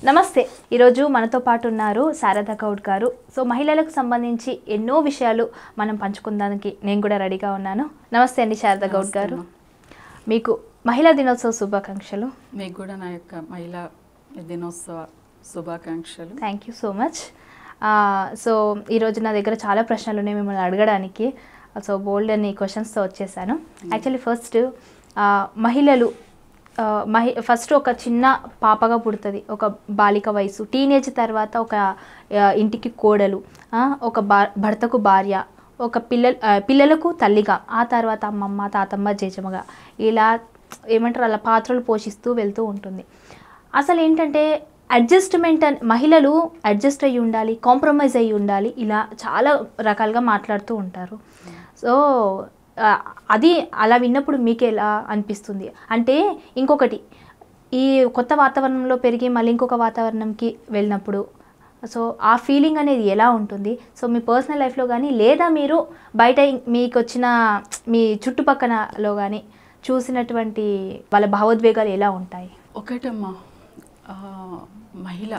నమస్తే ఈరోజు మనతో పాటు ఉన్నారు శారదా గౌడ్ గారు సో మహిళలకు సంబంధించి ఎన్నో విషయాలు మనం పంచుకుందానికి నేను కూడా రెడీగా ఉన్నాను నమస్తే అండి శారదా గౌడ్ గారు మీకు మహిళా దినోత్సవ శుభాకాంక్షలు మీకు కూడా నా యొక్క మహిళా దినోత్సవ శుభాకాంక్షలు thank you so much so ఈరోజు నా దగ్గర చాలా ప్రశ్నలు ఉన్నాయి మిమ్మల్ని అడగడానికి సో బోల్డ్ అని క్వశ్చన్స్తో వచ్చేసాను యాక్చువల్లీ ఫస్ట్ మహిళలు ఆ, మహి ఫస్ట్ ఒక చిన్న పాపగా పుడుతుంది ఒక బాలిక వయసు టీనేజ్ తర్వాత ఒక ఆ, ఇంటికి కోడలు ఆ, ఒక బా భర్తకు భార్య ఒక పిల్ల ఆ, పిల్లలకు తల్లిగా ఆ తర్వాత అమ్మమ్మ తాతమ్మ జేజమ్మగా ఇలా ఏమంటారు అలా పాత్రలు పోషిస్తూ వెళ్తూ ఉంటుంది అసలు ఏంటంటే అడ్జస్ట్మెంట్ అని మహిళలు అడ్జస్ట్ అయ్యి ఉండాలి కాంప్రమైజ్ అయ్యి ఉండాలి ఇలా చాలా రకాలుగా మాట్లాడుతూ ఉంటారు సో ఆ, అది అలా విన్నప్పుడు మీకు ఎలా అనిపిస్తుంది అంటే ఇంకొకటి ఈ కొత్త వాతావరణంలో పెరిగి మళ్ళీ ఇంకొక వాతావరణంకి వెళ్ళినప్పుడు సో ఆ ఫీలింగ్ అనేది ఎలా ఉంటుంది సో మీ పర్సనల్ లైఫ్లో కానీ లేదా మీరు బయట ఇం- మీకు వచ్చిన మీ చుట్టుపక్కలలో కానీ చూసినటువంటి వాళ్ళ భావోద్వేగాలు ఎలా ఉంటాయి ఒకటమ్మా ఆ, మహిళ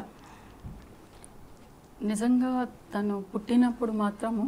నిజంగా తను పుట్టినప్పుడు మాత్రము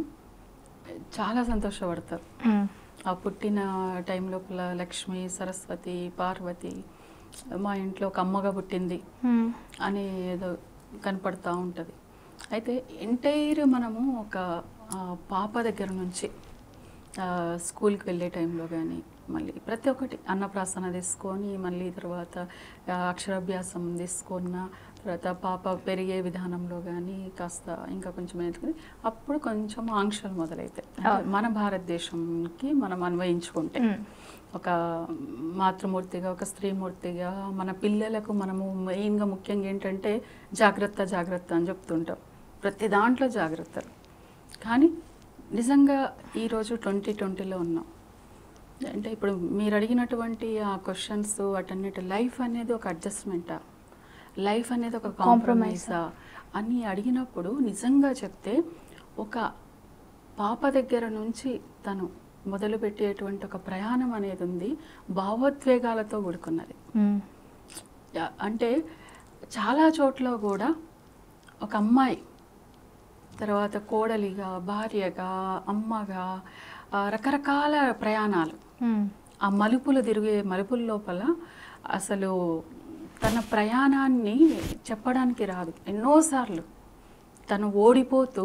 చాలా సంతోషపడతారు ఆ పుట్టిన టైం లోపల లక్ష్మి సరస్వతి పార్వతి మా ఇంట్లో ఒక అమ్మగా పుట్టింది అని ఏదో కనపడతా ఉంటుంది అయితే ఎంటైర్ మనము ఒక ఆ, పాప దగ్గర నుంచి ఆ, స్కూల్కి వెళ్ళే టైంలో కానీ మళ్ళీ ప్రతి ఒక్కటి అన్నప్రాసన తీసుకొని మళ్ళీ తర్వాత ఆ, అక్షరాభ్యాసం తీసుకున్న తర్వాత పాప పెరిగే విధానంలో కానీ కాస్త ఇంకా కొంచెం నేర్చుకుని అప్పుడు కొంచెం ఆంక్షలు మొదలవుతాయి అంటే అవును. మన భారతదేశంకి మనం అన్వయించుకుంటే మ్మ్. ఒక మాతృమూర్తిగా ఒక స్త్రీమూర్తిగా మన పిల్లలకు మనము మెయిన్గా ముఖ్యంగా ఏంటంటే జాగ్రత్త జాగ్రత్త అని చెప్తుంటాం ప్రతి దాంట్లో జాగ్రత్తలు కానీ నిజంగా ఈరోజు ట్వంటీ ట్వంటీలో ఉన్నాం అంటే ఇప్పుడు మీరు అడిగినటువంటి ఆ క్వశ్చన్స్ వాటన్నిటి లైఫ్ అనేది ఒక అడ్జస్ట్మెంటా లైఫ్ అనేది ఒక కాంప్రమైజా అని అడిగినప్పుడు నిజంగా చెప్తే ఒక పాప దగ్గర నుంచి తను మొదలుపెట్టేటువంటి ఒక ప్రయాణం అనేది ఉంది భావోద్వేగాలతో కూడుకున్నది మ్మ్. యా- అంటే చాలా చోట్ల కూడా ఒక అమ్మాయి తర్వాత కోడలిగా భార్యగా అమ్మగా ఆ, రకరకాల ప్రయాణాలు మ్మ్. ఆ మలుపులు తిరిగే మలుపుల లోపల అసలు తన ప్రయాణాన్ని చెప్పడానికి రాదు ఎన్నోసార్లు తను ఓడిపోతూ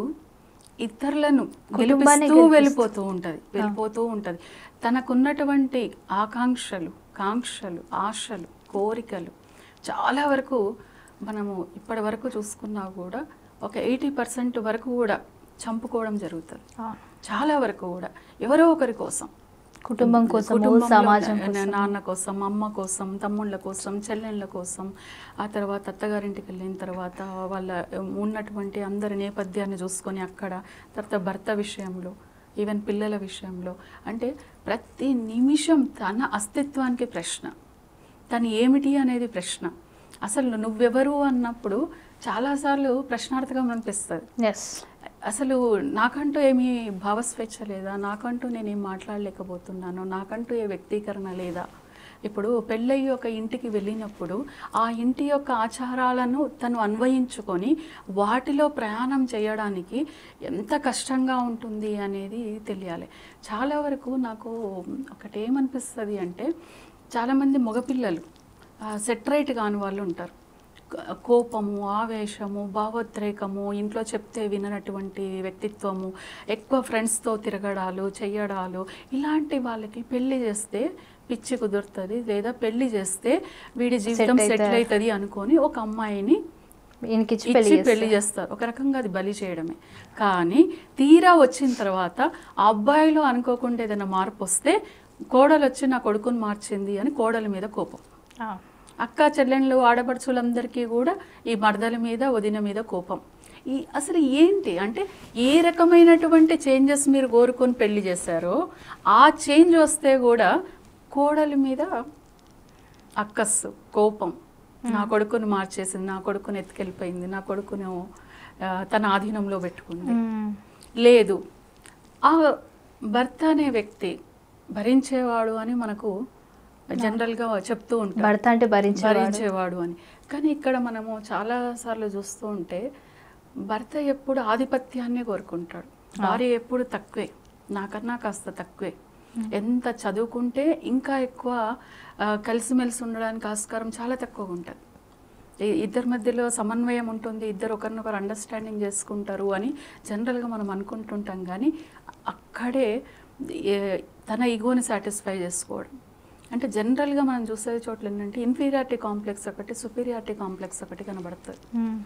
ఇతరులను కుటుంబాన్ని గెలిపిస్తూ గెలిపిస్తూ. వెళ్ళిపోతూ ఉంటుంది వెళ్ళిపోతూ ఉంటుంది తనకున్నటువంటి ఆకాంక్షలు కాంక్షలు ఆశలు కోరికలు చాలా వరకు మనము ఇప్పటి వరకు చూసుకున్నా కూడా ఒక ఎయిటీ పర్సెంట్ వరకు కూడా చంపుకోవడం జరుగుతుంది ఆ. చాలా వరకు కూడా ఎవరో ఒకరి కోసం కుటుంబం కోసం కుటుంబంలో సమాజం నా- కోసం నాన్న కోసం అమ్మ కోసం తమ్ముళ్ళ కోసం చెల్లెళ్ళ కోసం ఆ తర్వాత అత్తగారింటికి వెళ్ళిన తర్వాత వాళ్ళ ఉన్నటువంటి అందరి నేపథ్యాన్ని చూసుకొని అక్కడ తర్వాత భర్త విషయంలో ఈవెన్ పిల్లల విషయంలో అంటే ప్రతి నిమిషం తన అస్తిత్వానికి ప్రశ్న తను ఏమిటి అనేది ప్రశ్న అసలు నువ్వెవరు అన్నప్పుడు చాలాసార్లు ప్రశ్నార్థకం అనిపిస్తుంది ఎస్ అసలు నాకంటూ ఏమీ భావస్వేచ్ఛ లేదా నాకంటూ నేను ఏం మాట్లాడలేకపోతున్నాను నాకంటూ ఏ వ్యక్తీకరణ లేదా ఇప్పుడు పెళ్ళయ్యి ఒక ఇంటికి వెళ్ళినప్పుడు ఆ ఇంటి యొక్క ఆచారాలను తను అన్వయించుకొని వాటిలో ప్రయాణం చేయడానికి ఎంత కష్టంగా ఉంటుంది అనేది తెలియాలి చాలా వరకు నాకు ఒకటి ఏమనిపిస్తుంది అంటే చాలామంది మగపిల్లలు సెటరైట్ కాని వాళ్ళు ఉంటారు క- కోపము ఆవేశము భావోద్రేకము ఇంట్లో చెప్తే విననటువంటి వ్యక్తిత్వము ఎక్కువ ఫ్రెండ్స్తో తిరగడాలు చెయ్యడాలు ఇలాంటి వాళ్ళకి పెళ్లి చేస్తే పిచ్చి కుదురుతుంది లేదా పెళ్లి చేస్తే వీడి జీవితం Set సెటిల్ అవుతారు. అవుతుంది అనుకొని ఒక అమ్మాయిని ఈయనకిచ్చి ఇచ్చి పెళ్లి పెళ్లి చేస్తారు ఒక రకంగా అది బలి చేయడమే కానీ తీరా వచ్చిన తర్వాత ఆ అబ్బాయిలో అనుకోకుండా ఏదైనా మార్పు వస్తే కోడలు వచ్చి నా కొడుకుని మార్చింది అని కోడల మీద కోపం అక్క చెల్లెళ్ళు ఆడపడుచులందరికీ కూడా ఈ మరదల మీద వదిన మీద కోపం ఈ అసలు ఏంటి అంటే ఏ రకమైనటువంటి చేంజెస్ మీరు కోరుకొని పెళ్లి చేశారో ఆ చేంజ్ వస్తే కూడా కోడల మీద అక్కస్సు కోపం నా కొడుకుని మార్చేసింది నా కొడుకుని ఎత్తుకెళ్ళిపోయింది నా కొడుకును ఆ, తన ఆధీనంలో పెట్టుకుంది లేదు ఆ భర్త అనే వ్యక్తి భరించేవాడు అని మనకు జనరల్గా చెప్తూ ఉంటారు భర్త అంటే భరించేవాడు. భరించేవాడు అని కానీ ఇక్కడ మనము చాలా సార్లు చూస్తూ ఉంటే భర్త ఎప్పుడు ఆధిపత్యాన్ని కోరుకుంటాడు భార్య ఎప్పుడు తక్కువే నాకన్నా కాస్త తక్కువే ఎంత చదువుకుంటే ఇంకా ఎక్కువ ఆ, కలిసిమెలిసి ఉండడానికి ఆస్కారం చాలా తక్కువగా ఉంటుంది ఈ- ఇద్దరి మధ్యలో సమన్వయం ఉంటుంది ఇద్దరు ఒకరినొకరు అండర్స్టాండింగ్ చేసుకుంటారు అని జనరల్గా మనం అనుకుంటుంటాం కానీ అక్కడే ఏ- తన ఈగోని సాటిస్ఫై చేసుకోవడం అంటే జనరల్గా మనం చూసే చోట్ల ఏంటంటే ఇన్ఫీరియారిటీ కాంప్లెక్స్ ఒకటి సుపీరియారిటీ కాంప్లెక్స్ ఒకటి కనబడుతుంది మ్మ్.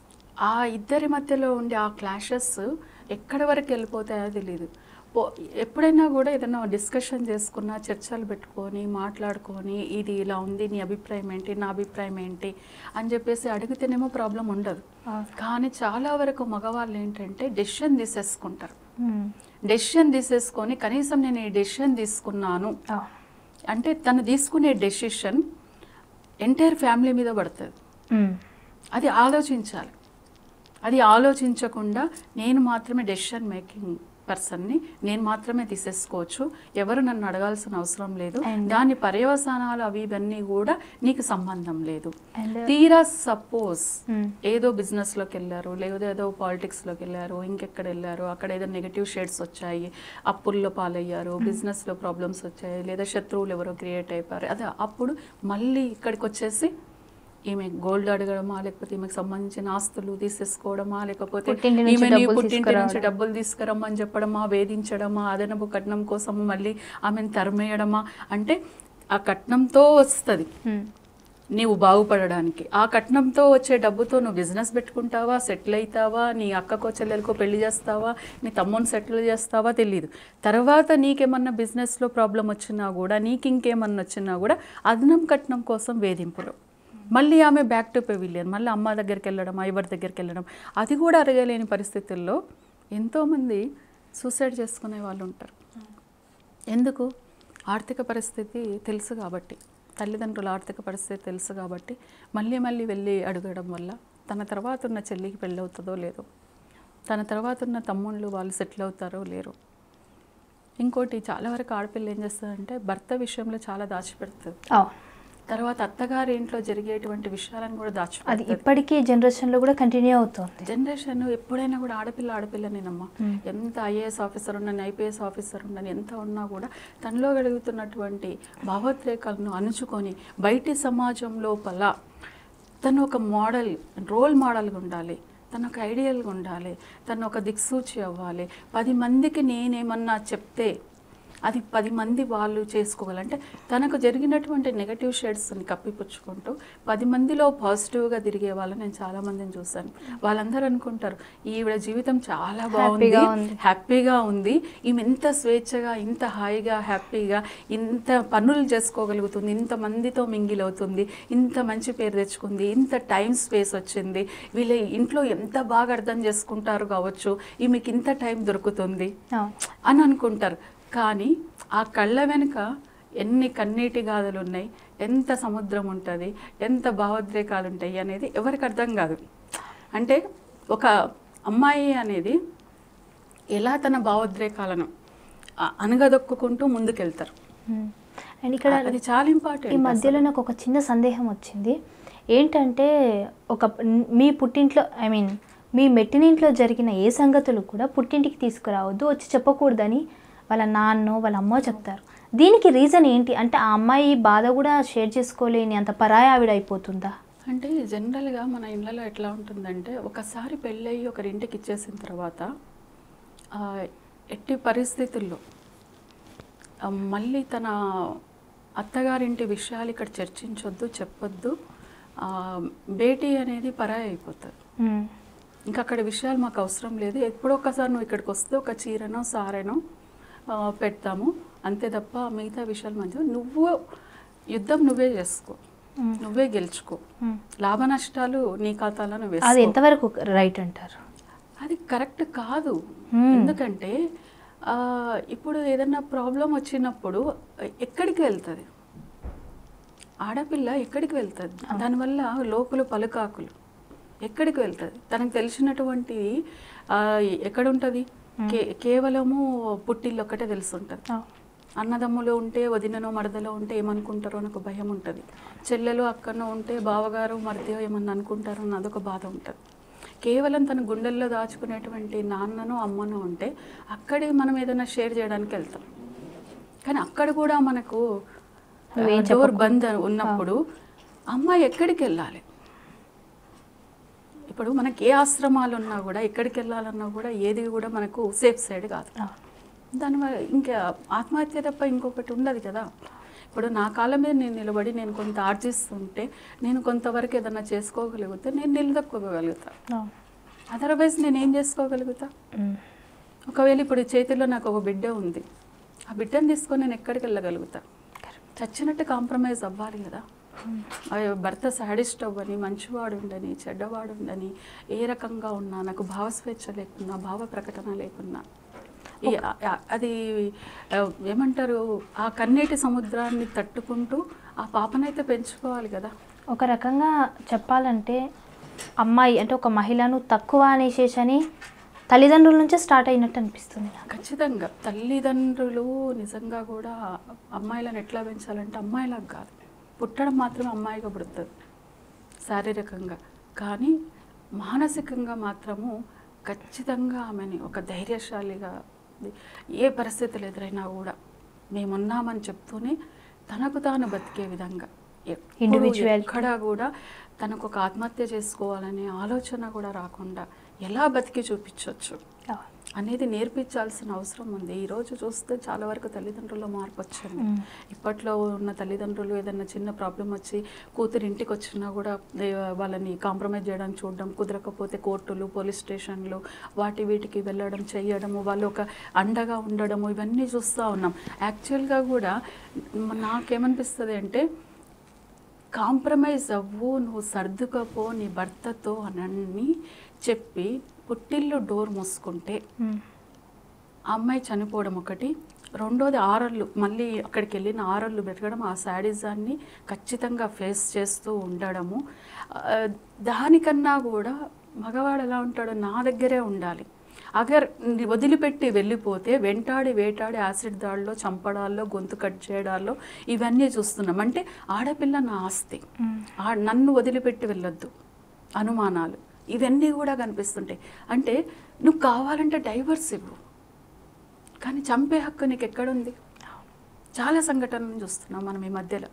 ఆ ఇద్దరి మధ్యలో ఉండే ఆ క్లాషెస్ ఎక్కడి వరకు వెళ్ళిపోతాయో తెలియదు పో ఎప్పుడైనా కూడా ఏదైనా డిస్కషన్ చేసుకున్న చర్చలు పెట్టుకొని మాట్లాడుకొని ఇది ఇలా ఉంది నీ అభిప్రాయం ఏంటి నా అభిప్రాయం ఏంటి అని చెప్పేసి అడిగితేనేమో ప్రాబ్లం ఉండదు అవును. కానీ చాలా వరకు మగవాళ్ళు ఏంటంటే డెసిషన్ తీసేసుకుంటారు మ్మ్. డెసిషన్ తీసేసుకొని కనీసం నేను ఈ డెసిషన్ తీసుకున్నాను అవును. అంటే తను తీసుకునే డెసిషన్ ఎంటైర్ ఫ్యామిలీ మీద పడుతుంది మ్మ్. అది ఆలోచించాలి అది ఆలోచించకుండా నేను మాత్రమే డెసిషన్ మేకింగ్ పర్సన్ని నేను మాత్రమే తీసేసుకోవచ్చు ఎవరు నన్ను అడగాల్సిన అవసరం లేదు And- దాని పర్యవసానాలు అవి ఇవన్నీ కూడా నీకు సంబంధం లేదు And- తీరా సపోజ్ మ్మ్. ఏదో బిజినెస్లోకి వెళ్ళారు లేదా ఏదో పాలిటిక్స్లోకి వెళ్ళారు ఇంకెక్కడ వెళ్ళారు అక్కడ ఏదో నెగిటివ్ షేడ్స్ వచ్చాయి అప్పుల్లో పాలయ్యారు బిజినెస్లో ప్రాబ్లమ్స్ వచ్చాయి లేదా శత్రువులు ఎవరో క్రియేట్ అయిపోయారు అదే అప్పుడు మళ్ళీ ఇక్కడికి వచ్చేసి ఈమె గోల్డ్ అడగడమా లేకపోతే ఈమెకు సంబంధించిన ఆస్తులు తీసేసుకోవడమా లేకపోతే పుట్టింటి నుంచి ఈమెని డబ్బులు పుట్టింటి నుంచి తీసుకురావడం. డబ్బులు తీసుకురమ్మని చెప్పడమా వేధించడమా అదనపు కట్నం కోసం మళ్ళీ ఆమెను తరిమేయడమా అంటే ఆ కట్నంతో వస్తుంది మ్మ్. నీవు బాగుపడడానికి ఆ కట్నంతో వచ్చే డబ్బుతో నువ్వు బిజినెస్ పెట్టుకుంటావా సెటిల్ అవుతావా నీ అక్కకో చెల్లెలకో పెళ్లి చేస్తావా నీ తమ్ముని సెటిల్ చేస్తావా తెలియదు తర్వాత నీకేమన్నా బిజినెస్లో ప్రాబ్లం వచ్చినా కూడా నీకు ఇంకేమన్నా వచ్చినా కూడా అదనం కట్నం కోసం వేధింపులు మళ్ళీ ఆమె బ్యాక్ టు పెవిలియన్ మళ్ళీ అమ్మ దగ్గరికి వెళ్ళడం ఎవరి దగ్గరికి వెళ్ళడం అది కూడా అరగలేని పరిస్థితుల్లో ఎంతోమంది సూసైడ్ చేసుకునే వాళ్ళు ఉంటారు ఎందుకు ఆర్థిక పరిస్థితి తెలుసు కాబట్టి తల్లిదండ్రుల ఆర్థిక పరిస్థితి తెలుసు కాబట్టి మళ్ళీ మళ్ళీ వెళ్ళి అడగడం వల్ల తన తర్వాత ఉన్న చెల్లికి పెళ్ళి అవుతుందో లేదో తన తర్వాత ఉన్న తమ్ముళ్ళు వాళ్ళు సెటిల్ అవుతారో లేరో ఇంకోటి చాలా వరకు ఆడపిల్ల ఏం చేస్తుందంటే భర్త విషయంలో చాలా దాచిపెడుతుంది అవును. తర్వాత అత్తగారి ఇంట్లో జరిగేటువంటి విషయాలను కూడా అది దాచిపెడుతుంది ఇప్పటికీ జనరేషన్లో కూడా కంటిన్యూ అవుతుంది జనరేషన్ ఎప్పుడైనా కూడా ఆడపిల్ల ఆడపిల్లనేనమ్మా Hmm. ఎంత ఐఏఎస్ ఆఫీసర్ ఉండని ఐపీఎస్ ఆఫీసర్ ఉండని ఎంత ఉన్నా కూడా తనలో కలుగుతున్నటువంటి భావోద్రేకాలను అణుచుకొని బయటి సమాజం లోపల తను ఒక మోడల్ రోల్ మోడల్గా ఉండాలి తను ఒక ఐడియల్గా ఉండాలి తను ఒక దిక్సూచి అవ్వాలి పది మందికి నేనేమన్నా చెప్తే అది పది మంది వాళ్ళు చేసుకోగలరు అంటే తనకు జరిగినటువంటి నెగటివ్ షేడ్స్ని కప్పిపుచ్చుకుంటూ పది మందిలో పాజిటివ్గా తిరిగే వాళ్ళని నేను చాలా మందిని చూశాను వాళ్ళందరూ అనుకుంటారు ఈవిడ జీవితం చాలా బాగుంది హ్యాపీగా ఉంది. హ్యాపీగా ఉంది ఈమె ఇంత స్వేచ్ఛగా ఇంత హాయిగా హ్యాపీగా ఇంత పనులు చేసుకోగలుగుతుంది ఇంత మందితో మింగిల్ అవుతుంది ఇంత మంచి పేరు తెచ్చుకుంది ఇంత టైం స్పేస్ వచ్చింది వీళ్ళ ఇంట్లో ఎంత బాగా అర్థం చేసుకుంటారు కావచ్చు ఈమెకి ఇంత టైం దొరుకుతుంది అవును. అని అనుకుంటారు కానీ ఆ కళ్ళ వెనుక ఎన్ని కన్నీటి గాథలు ఉన్నాయి ఎంత సముద్రం ఉంటుంది ఎంత భావోద్రేకాలు ఉంటాయి అనేది ఎవరికి అర్థం కాదు అంటే ఒక అమ్మాయి అనేది ఎలా తన భావోద్రేకాలను అ- అణగదొక్కుంటూ ముందుకెళ్తారు మ్మ్. అండ్ ఇక్కడ అది చాలా ఈ ఇంపార్టెంట్ మధ్యలో నాకు ఒక చిన్న సందేహం వచ్చింది ఏంటంటే ఒక మీ పుట్టింట్లో ఐ మీన్ మీ మెట్టినింట్లో జరిగిన ఏ సంగతులు కూడా పుట్టింటికి తీసుకురావద్దు వచ్చి చెప్పకూడదని వాళ్ళ నాన్నో వాళ్ళ అమ్మో చెప్తారు దీనికి రీజన్ ఏంటి అంటే ఆ అమ్మాయి బాధ కూడా షేర్ చేసుకోలేని అంత పరాయి ఆవిడ అయిపోతుందా అంటే జనరల్గా మన ఇళ్ళలో ఎట్లా ఉంటుందంటే ఒకసారి పెళ్ళయి ఒకరింటికి ఇచ్చేసిన తర్వాత ఆ, ఎట్టి పరిస్థితుల్లో ఆ, మళ్ళీ తన అత్తగారింటి విషయాలు ఇక్కడ చర్చించొద్దు చెప్పొద్దు ఆ, భేటీ అనేది పరాయి అయిపోతుంది మ్మ్. ఇంకా అక్కడ విషయాలు మాకు అవసరం లేదు ఎప్పుడో ఒకసారి నువ్వు ఇక్కడికి వస్తే ఒక చీరనో సారెనో ఆ, పెడతాము అంతే తప్ప మిగతా విషయాలు మంచిగా నువ్వు యుద్ధం నువ్వే చేసుకో మ్మ్. నువ్వే గెలుచుకో మ్మ్. లాభ నష్టాలు నీ ఖాతాలో నువ్వు అది వేసుకో ఎంతవరకు రైట్ అంటారు అది కరెక్ట్ కాదు Hmm. ఎందుకంటే ఆ, ఇప్పుడు ఏదన్నా ప్రాబ్లం వచ్చినప్పుడు ఎక్కడికి వెళ్తుంది ఆడపిల్ల ఎక్కడికి వెళ్తుంది దానివల్ల లోకులు పలుకాకులు ఎక్కడికి వెళ్తుంది తనకు తెలిసినటువంటి ఆ, ఎక్కడ ఉంటుంది కే కేవలము పుట్టిల్లు ఒక్కటే తెలిసి ఉంటుంది అవును. అన్నదమ్ములు ఉంటే వదిననో మరదలో ఉంటే ఏమనుకుంటారో అని ఒక భయం ఉంటుంది చెల్లెలు అక్కనో ఉంటే బావగారు మరిదో ఏమన్నా అనుకుంటారో అని అదొక బాధ ఉంటుంది కేవలం తన గుండెల్లో దాచుకునేటువంటి నాన్ననో అమ్మనో ఉంటే అక్కడే మనం ఏదైనా షేర్ చేయడానికి వెళ్తాం కానీ అక్కడ కూడా మనకు నువ్వేం డోర్ బంద్ ఉన్నప్పుడు అమ్మాయి ఎక్కడికి వెళ్ళాలి ఇప్పుడు మనకి ఏ ఆశ్రమాలు ఉన్నా కూడా ఎక్కడికి వెళ్ళాలన్నా కూడా ఏది కూడా మనకు సేఫ్ సైడ్ కాదు అవును. దానివల్ల ఇంకా ఆత్మహత్య తప్ప ఇంకొకటి ఉండదు కదా ఇప్పుడు నా కాళ్ళ మీద నేను నిలబడి నేను కొంత ఆర్జిస్తుంటే నేను కొంతవరకు ఏదైనా చేసుకోగలిగితే నేను నిలదొక్కోగలుగుతా అవును. అదర్వైజ్ నేను ఏం చేసుకోగలుగుతా మ్మ్. ఒకవేళ ఇప్పుడు చేతిలో నాకు ఒక బిడ్డ ఉంది ఆ బిడ్డను తీసుకొని నేను ఎక్కడికి వెళ్ళగలుగుతా చచ్చినట్టు కాంప్రమైజ్ అవ్వాలి కదా ఆ భర్త సాడిస్ట్ అవ్వని మంచివాడు ఉండని చెడ్డవాడు ఉండని ఏ రకంగా ఉన్నా నాకు భావస్వేచ్ఛ లేకున్నా భావ ప్రకటన లేకున్నా ఈ ఆ- ఆ- అది ఆ, ఏమంటారు ఆ కన్నీటి సముద్రాన్ని తట్టుకుంటూ ఆ పాపనైతే పెంచుకోవాలి కదా ఒక రకంగా చెప్పాలంటే అమ్మాయి అంటే ఒక మహిళను తక్కువ అనేసేసని తల్లిదండ్రుల నుంచే స్టార్ట్ అయినట్టు అనిపిస్తుంది నాకు ఖచ్చితంగా తల్లిదండ్రులు నిజంగా కూడా అమ్మాయిలను ఎట్లా పెంచాలంటే అమ్మాయిలకు కాదు పుట్టడం మాత్రమే అమ్మాయిగా పుడుతుంది శారీరకంగా కానీ మానసికంగా మాత్రము ఖచ్చితంగా ఆమెని ఒక ధైర్యశాలిగా ఏ పరిస్థితులు ఎదురైనా కూడా మేమున్నామని చెప్తూనే తనకు తాను బతికే విధంగా ఎప్పుడు Individuality. ఎక్కడా కూడా తనకు ఒక ఆత్మహత్య చేసుకోవాలనే ఆలోచన కూడా రాకుండా ఎలా బతికి చూపించవచ్చు అవును. అనేది నేర్పించాల్సిన అవసరం ఉంది ఈ రోజు చూస్తే చాలా వరకు తల్లిదండ్రుల్లో మార్పు వచ్చింది మ్మ్. ఇప్పట్లో ఉన్న తల్లిదండ్రులు ఏదైనా చిన్న ప్రాబ్లం వచ్చి కూతురు ఇంటికి వచ్చినా కూడా ఏ, వాళ్ళని కాంప్రమైజ్ చేయడానికి చూడడం కుదరకపోతే కోర్టులు పోలీస్ స్టేషన్లు వాటి వీటికి వెళ్ళడం చేయడము వాళ్ళు ఒక అండగా ఉండడము ఇవన్నీ చూస్తూ ఉన్నాం యాక్చువల్గా కూడా మ- నాకేమనిపిస్తుంది అంటే కాంప్రమైజ్ అవ్వు నువ్వు సర్దుకపో నీ భర్తతో అని చెప్పి పుట్టిల్లు డోర్ మూసుకుంటే మ్మ్. ఆ అమ్మాయి చనిపోవడం ఒకటి రెండోది ఆరళ్ళు మళ్ళీ అక్కడికి వెళ్ళిన ఆరళ్ళు పెరగడం ఆ శాడిజాన్ని ఖచ్చితంగా ఫేస్ చేస్తూ ఉండడము ఆ, దానికన్నా కూడా మగవాడు ఎలా ఉంటాడో నా దగ్గరే ఉండాలి అగర్ ని వదిలిపెట్టి వెళ్ళిపోతే వెంటాడి వేటాడి యాసిడ్ దాడిలో చంపడాల్లో గొంతు కట్ చేయడాల్లో ఇవన్నీ చూస్తున్నాం అంటే ఆడపిల్ల నా ఆస్తి మ్మ్. ఆ నన్ను వదిలిపెట్టి వెళ్ళొద్దు అనుమానాలు ఇవన్నీ కూడా కనిపిస్తుంటాయి అంటే నువ్వు కావాలంటే డైవర్స్ ఇవ్వు కానీ చంపే హక్కు నీకు ఎక్కడుంది చాలా సంఘటనలు చూస్తున్నాం మనం ఈ మధ్యలో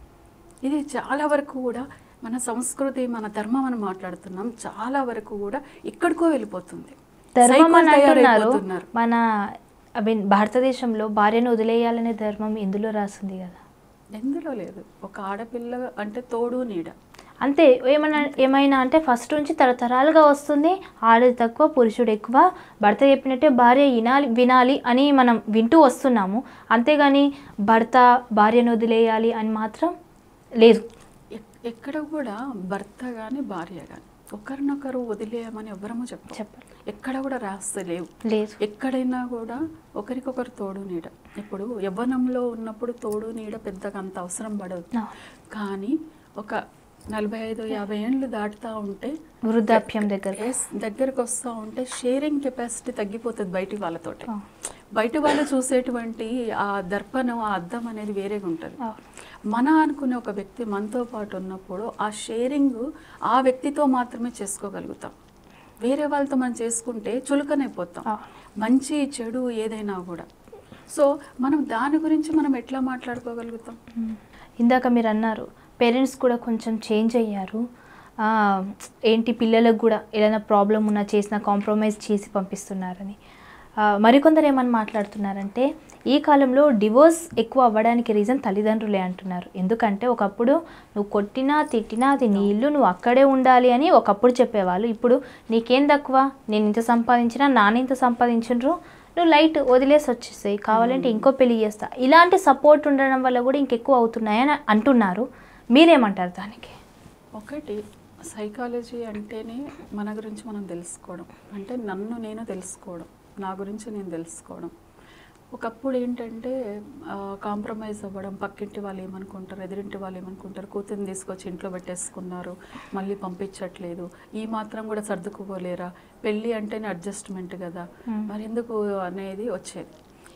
ఇది చాలా వరకు కూడా మన సంస్కృతి మన ధర్మం అని మాట్లాడుతున్నాం చాలా వరకు కూడా ఎక్కడికో వెళ్ళిపోతుంది ధర్మం Cycle అని అంటున్నారు తయారైపోతున్నారు. మన ఐ మీన్ భారతదేశంలో భార్యను వదిలేయాలనే ధర్మం ఇందులో రాసింది కదా ఎందులో లేదు ఒక ఆడపిల్ల అంటే తోడు నీడ అంతే ఏమన్నా ఏమైనా అంటే ఫస్ట్ నుంచి తరతరాలుగా వస్తుంది ఆడది తక్కువ పురుషుడు ఎక్కువ భర్త చెప్పినట్టే భార్య వినాలి వినాలి అని మనం వింటూ వస్తున్నాము అంతేగాని భర్త భార్యను వదిలేయాలి అని మాత్రం లేదు ఎక్- ఎక్కడ కూడా భర్త కానీ భార్య కానీ ఒకరినొకరు వదిలేయమని ఎవరము చెప్పం చెప్పండి ఎక్కడ కూడా రాస్తలేవు లేదు ఎక్కడైనా కూడా ఒకరికొకరు తోడు నీడ ఇప్పుడు యవ్వనంలో ఉన్నప్పుడు తోడు నీడ పెద్దగా అంత అవసరం పడదు No. కానీ ఒక నలభై ఐదు యాభై ఏళ్ళు దాటుతూ ఉంటే వృద్ధాప్యం దగ్గర ఎస్ దగ్గరకు వస్తూ ఉంటే షేరింగ్ కెపాసిటీ తగ్గిపోతుంది బయటి వాళ్ళతోటి ఆ. బయట వాళ్ళు చూసేటువంటి ఆ దర్పణం ఆ అద్దం అనేది వేరేగా ఉంటుంది ఆ. మన అనుకునే ఒక వ్యక్తి మనతో పాటు ఉన్నప్పుడు ఆ షేరింగ్ ఆ వ్యక్తితో మాత్రమే చేసుకోగలుగుతాం వేరే వాళ్ళతో మనం చేసుకుంటే చులకనైపోతాం ఆ. మంచి చెడు ఏదైనా కూడా సో మనం దాని గురించి మనం ఎట్లా మాట్లాడుకోగలుగుతాం మ్మ్. ఇందాక మీరు అన్నారు పేరెంట్స్ కూడా కొంచెం చేంజ్ అయ్యారు ఆ, ఏంటి పిల్లలకు కూడా ఏదైనా ప్రాబ్లం ఉన్నా చేసినా కాంప్రమైజ్ చేసి పంపిస్తున్నారని ఆ, మరికొందరు ఏమని మాట్లాడుతున్నారంటే ఈ కాలంలో డివోర్స్ ఎక్కువ అవ్వడానికి రీజన్ తల్లిదండ్రులే అంటున్నారు ఎందుకంటే ఒకప్పుడు నువ్వు కొట్టినా తిట్టినా అది నీ ఇల్లు నువ్వు అక్కడే ఉండాలి అని ఒకప్పుడు చెప్పేవాళ్ళు ఇప్పుడు నీకేం తక్కువ నేను ఇంత సంపాదించినా నాన్న ఇంత సంపాదించుండ్రు నువ్వు లైట్ వదిలేసి వచ్చేసాయి కావాలంటే ఇంకో పెళ్లి చేస్తా ఇలాంటి సపోర్ట్ ఉండడం వల్ల కూడా ఇంకెక్కువ అవుతున్నాయని అంటున్నారు మీరేమంటారు దానికి ఒకటి సైకాలజీ అంటేనే మన గురించి మనం తెలుసుకోవడం అంటే నన్ను నేను తెలుసుకోవడం నా గురించి నేను తెలుసుకోవడం ఒకప్పుడు ఏంటంటే కాంప్రమైజ్ అవ్వడం పక్కింటి వాళ్ళు ఏమనుకుంటారు ఎదురింటి వాళ్ళు ఏమనుకుంటారు కూతుర్ని తీసుకొచ్చి ఇంట్లో పెట్టేసుకున్నారు మళ్ళీ పంపించట్లేదు ఈ మాత్రం కూడా సర్దుకుపోలేరా పెళ్ళి అంటేనే అడ్జస్ట్మెంట్ కదా Hmm. మరి ఎందుకు అనేది వచ్చేది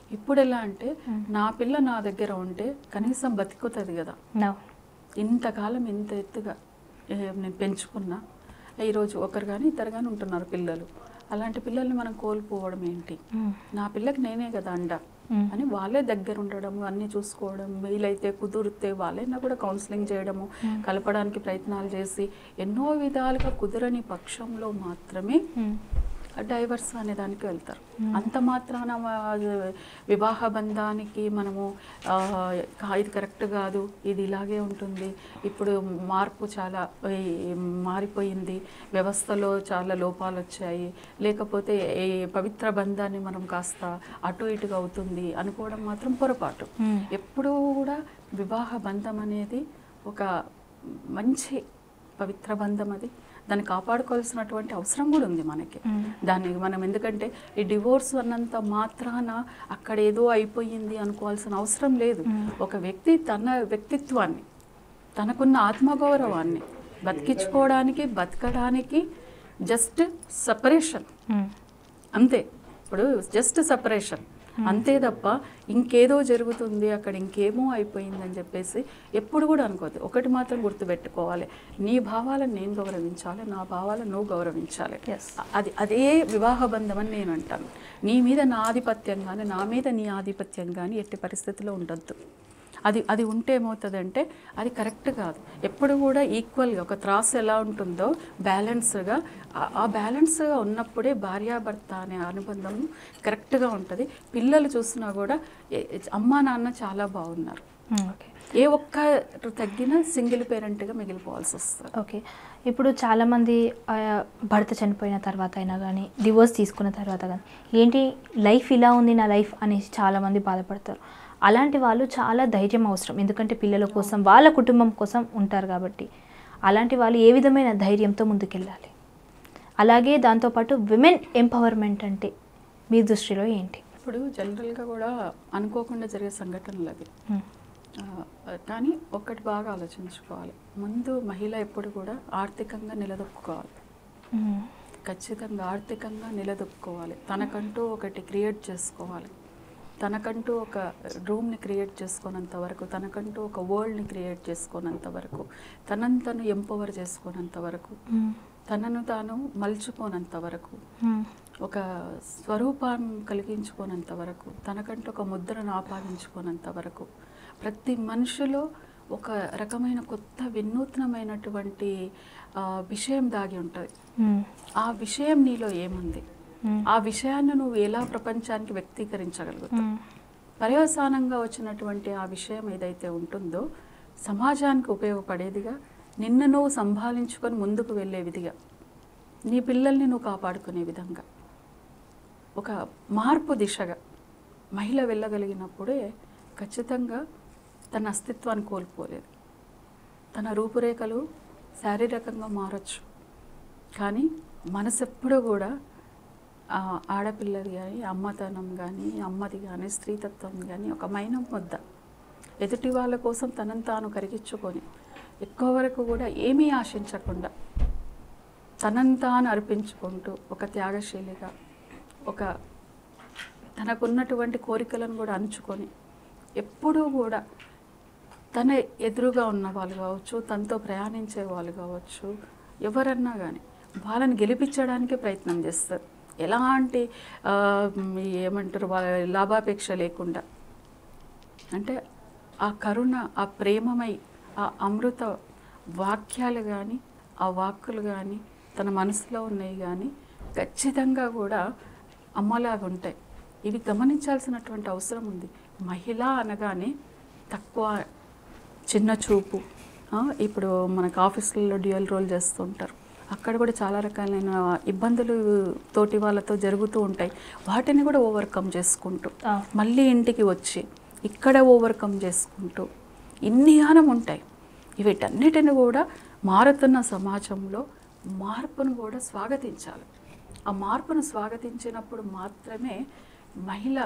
ఇప్పుడు ఎలా అంటే Hmm. నా పిల్ల నా దగ్గర ఉంటే కనీసం బతికుతుంది కదా నో ఇంతకాలం ఇంత ఎత్తుగా ఏ, నేను పెంచుకున్నా ఈరోజు ఒకరు కానీ ఇద్దరు కానీ ఉంటున్నారు పిల్లలు అలాంటి పిల్లల్ని మనం కోల్పోవడం ఏంటి నా పిల్లకి నేనే కదా అండ అని వాళ్ళే దగ్గర ఉండడం అన్నీ చూసుకోవడం వీలైతే కుదిరితే వాళ్ళైనా కూడా కౌన్సిలింగ్ చేయడము కలపడానికి ప్రయత్నాలు చేసి ఎన్నో విధాలుగా కుదరని పక్షంలో మాత్రమే డైవర్స్ అనే దానికి వెళ్తారు అంత మాత్రాన వా- వివాహ బంధానికి మనము ఆ, కా- ఇది కరెక్ట్ కాదు ఇది ఇలాగే ఉంటుంది ఇప్పుడు మార్పు చాలా ఈ, మారిపోయింది వ్యవస్థలో చాలా లోపాలు వచ్చాయి లేకపోతే ఈ పవిత్ర బంధాన్ని మనం కాస్త అటు ఇటుగా అవుతుంది అనుకోవడం మాత్రం పొరపాటు ఎప్పుడూ కూడా వివాహ బంధం అనేది ఒక మంచి పవిత్ర బంధం అది దాన్ని కాపాడుకోవాల్సినటువంటి అవసరం కూడా ఉంది మనకి దాన్ని మనం ఎందుకంటే ఈ డివోర్స్ అన్నంత మాత్రాన అక్కడ ఏదో అయిపోయింది అనుకోవాల్సిన అవసరం లేదు ఒక వ్యక్తి తన వ్యక్తిత్వాన్ని తనకున్న ఆత్మగౌరవాన్ని బతికించుకోవడానికి బతకడానికి జస్ట్ సపరేషన్ అంతే ఇప్పుడు జస్ట్ సపరేషన్ అంతే తప్ప ఇంకేదో జరుగుతుంది అక్కడ ఇంకేమో అయిపోయింది అని చెప్పేసి ఎప్పుడు కూడా అనుకోవద్దు ఒకటి మాత్రం గుర్తుపెట్టుకోవాలి నీ భావాలను నేను గౌరవించాలి నా భావాలను నువ్వు గౌరవించాలి Yes. అది అదే వివాహ బంధం అని నేను అంటాను నీ మీద నా ఆధిపత్యం కానీ నా మీద నీ ఆధిపత్యం కానీ ఎట్టి పరిస్థితిలో ఉండొద్దు అది అది ఉంటే ఏమవుతుందంటే అది కరెక్ట్ కాదు ఎప్పుడు కూడా ఈక్వల్గా ఒక త్రాస్ ఎలా ఉంటుందో బ్యాలెన్స్గా ఆ- ఆ బ్యాలెన్స్గా ఉన్నప్పుడే భార్యాభర్త అనే అనుబంధం కరెక్ట్గా ఉంటుంది పిల్లలు చూసినా కూడా ఏ- అమ్మా నాన్న చాలా బాగున్నారు ఓకే ఏ ఒక్కరు తగ్గినా సింగిల్ పేరెంట్గా మిగిలిపోవాల్సి వస్తుంది ఓకే ఇప్పుడు చాలామంది ఆ, భర్త చనిపోయిన తర్వాత అయినా కానీ డివోర్స్ తీసుకున్న తర్వాత కానీ ఏంటి లైఫ్ ఇలా ఉంది నా లైఫ్ అనేసి చాలామంది బాధపడతారు అలాంటి వాళ్ళు చాలా ధైర్యం అవసరం ఎందుకంటే పిల్లల కోసం వాళ్ళ కుటుంబం కోసం ఉంటారు కాబట్టి అలాంటి వాళ్ళు ఏ విధమైన ధైర్యంతో ముందుకెళ్ళాలి అలాగే దాంతోపాటు విమెన్ ఎంపవర్మెంట్ అంటే మీ దృష్టిలో ఏంటి ఇప్పుడు జనరల్గా కూడా అనుకోకుండా జరిగే సంఘటనలు అవి మ్మ్. ఆ, కానీ ఒక్కటి బాగా ఆలోచించుకోవాలి ముందు మహిళ ఎప్పుడు కూడా ఆర్థికంగా నిలదొక్కుకోవాలి మ్మ్. ఖచ్చితంగా ఆర్థికంగా నిలదొక్కుకోవాలి తనకంటూ ఒకటి క్రియేట్ చేసుకోవాలి తనకంటూ ఒక రూమ్ని క్రియేట్ చేసుకున్నంత వరకు తనకంటూ ఒక వరల్డ్ని క్రియేట్ చేసుకున్నంత వరకు తనను తను ఎంపవర్ చేసుకున్నంత వరకు మ్మ్. తనను తాను మలుచుకోనంత వరకు మ్మ్. ఒక స్వరూపాన్ని కలిగించుకోనంత వరకు తనకంటూ ఒక ముద్రను ఆపాదించుకోనంత వరకు ప్రతి మనిషిలో ఒక రకమైన కొత్త వినూత్నమైనటువంటి ఆ, విషయం దాగి ఉంటుంది మ్మ్. ఆ విషయం నీలో ఏముంది మ్మ్. ఆ విషయాన్ని నువ్వు ఎలా ప్రపంచానికి వ్యక్తీకరించగలుగుతావు మ్మ్. పర్యవసానంగా వచ్చినటువంటి ఆ విషయం ఏదైతే ఉంటుందో సమాజానికి ఉపయోగపడేదిగా నిన్ను నువ్వు సంభాలించుకొని ముందుకు వెళ్ళే విధిగా నీ పిల్లల్ని నువ్వు కాపాడుకునే విధంగా ఒక మార్పు దిశగా మహిళ వెళ్ళగలిగినప్పుడే ఖచ్చితంగా తన అస్తిత్వాన్ని కోల్పోలేదు తన రూపురేఖలు శారీరకంగా మారచ్చు కానీ మనసు ఎప్పుడూ కూడా ఆ ఆడపిల్లది కానీ అమ్మతనం కానీ అమ్మది కానీ స్త్రీతత్వం కానీ ఒక మైనం ముద్ద ఎదుటి వాళ్ళ కోసం తనను తాను కరిగించుకొని ఎక్కువ వరకు కూడా ఏమీ ఆశించకుండా తనను తాను అర్పించుకుంటూ ఒక త్యాగశీలిగా ఒక తనకున్నటువంటి కోరికలను కూడా అంచుకొని ఎప్పుడూ కూడా తన ఎదురుగా ఉన్న వాళ్ళు కావచ్చు తనతో ప్రయాణించే వాళ్ళు కావచ్చు ఎవరన్నా కానీ వాళ్ళని గెలిపించడానికి ప్రయత్నం చేస్తారు ఎలాంటి ఆ, ఈ ఏమంటారు వాళ్ళ లాభాపేక్ష లేకుండా అంటే ఆ కరుణ ఆ ప్రేమమై ఆ అమృత వాక్యాలు కానీ ఆ వాక్కులు కానీ తన మనసులో ఉన్నాయి కానీ ఖచ్చితంగా కూడా అమ్మలాగా ఉంటాయి ఇవి గమనించాల్సినటువంటి అవసరం ఉంది మహిళ అనగానే తక్కువ చిన్న చూపు ఆ, ఇప్పుడు మనకు ఆఫీసులలో డ్యూయల్ రోల్ చేస్తూ ఉంటారు అక్కడ కూడా చాలా రకాలైన ఇబ్బందులు తోటి వాళ్ళతో జరుగుతూ ఉంటాయి వాటిని కూడా ఓవర్కమ్ చేసుకుంటూ ఆ. మళ్ళీ ఇంటికి వచ్చి ఇక్కడ ఓవర్కమ్ చేసుకుంటూ ఇన్ని గానం ఉంటాయి వీటన్నిటిని కూడా మారుతున్న సమాజంలో మార్పును కూడా స్వాగతించాలి ఆ మార్పును స్వాగతించినప్పుడు మాత్రమే మహిళ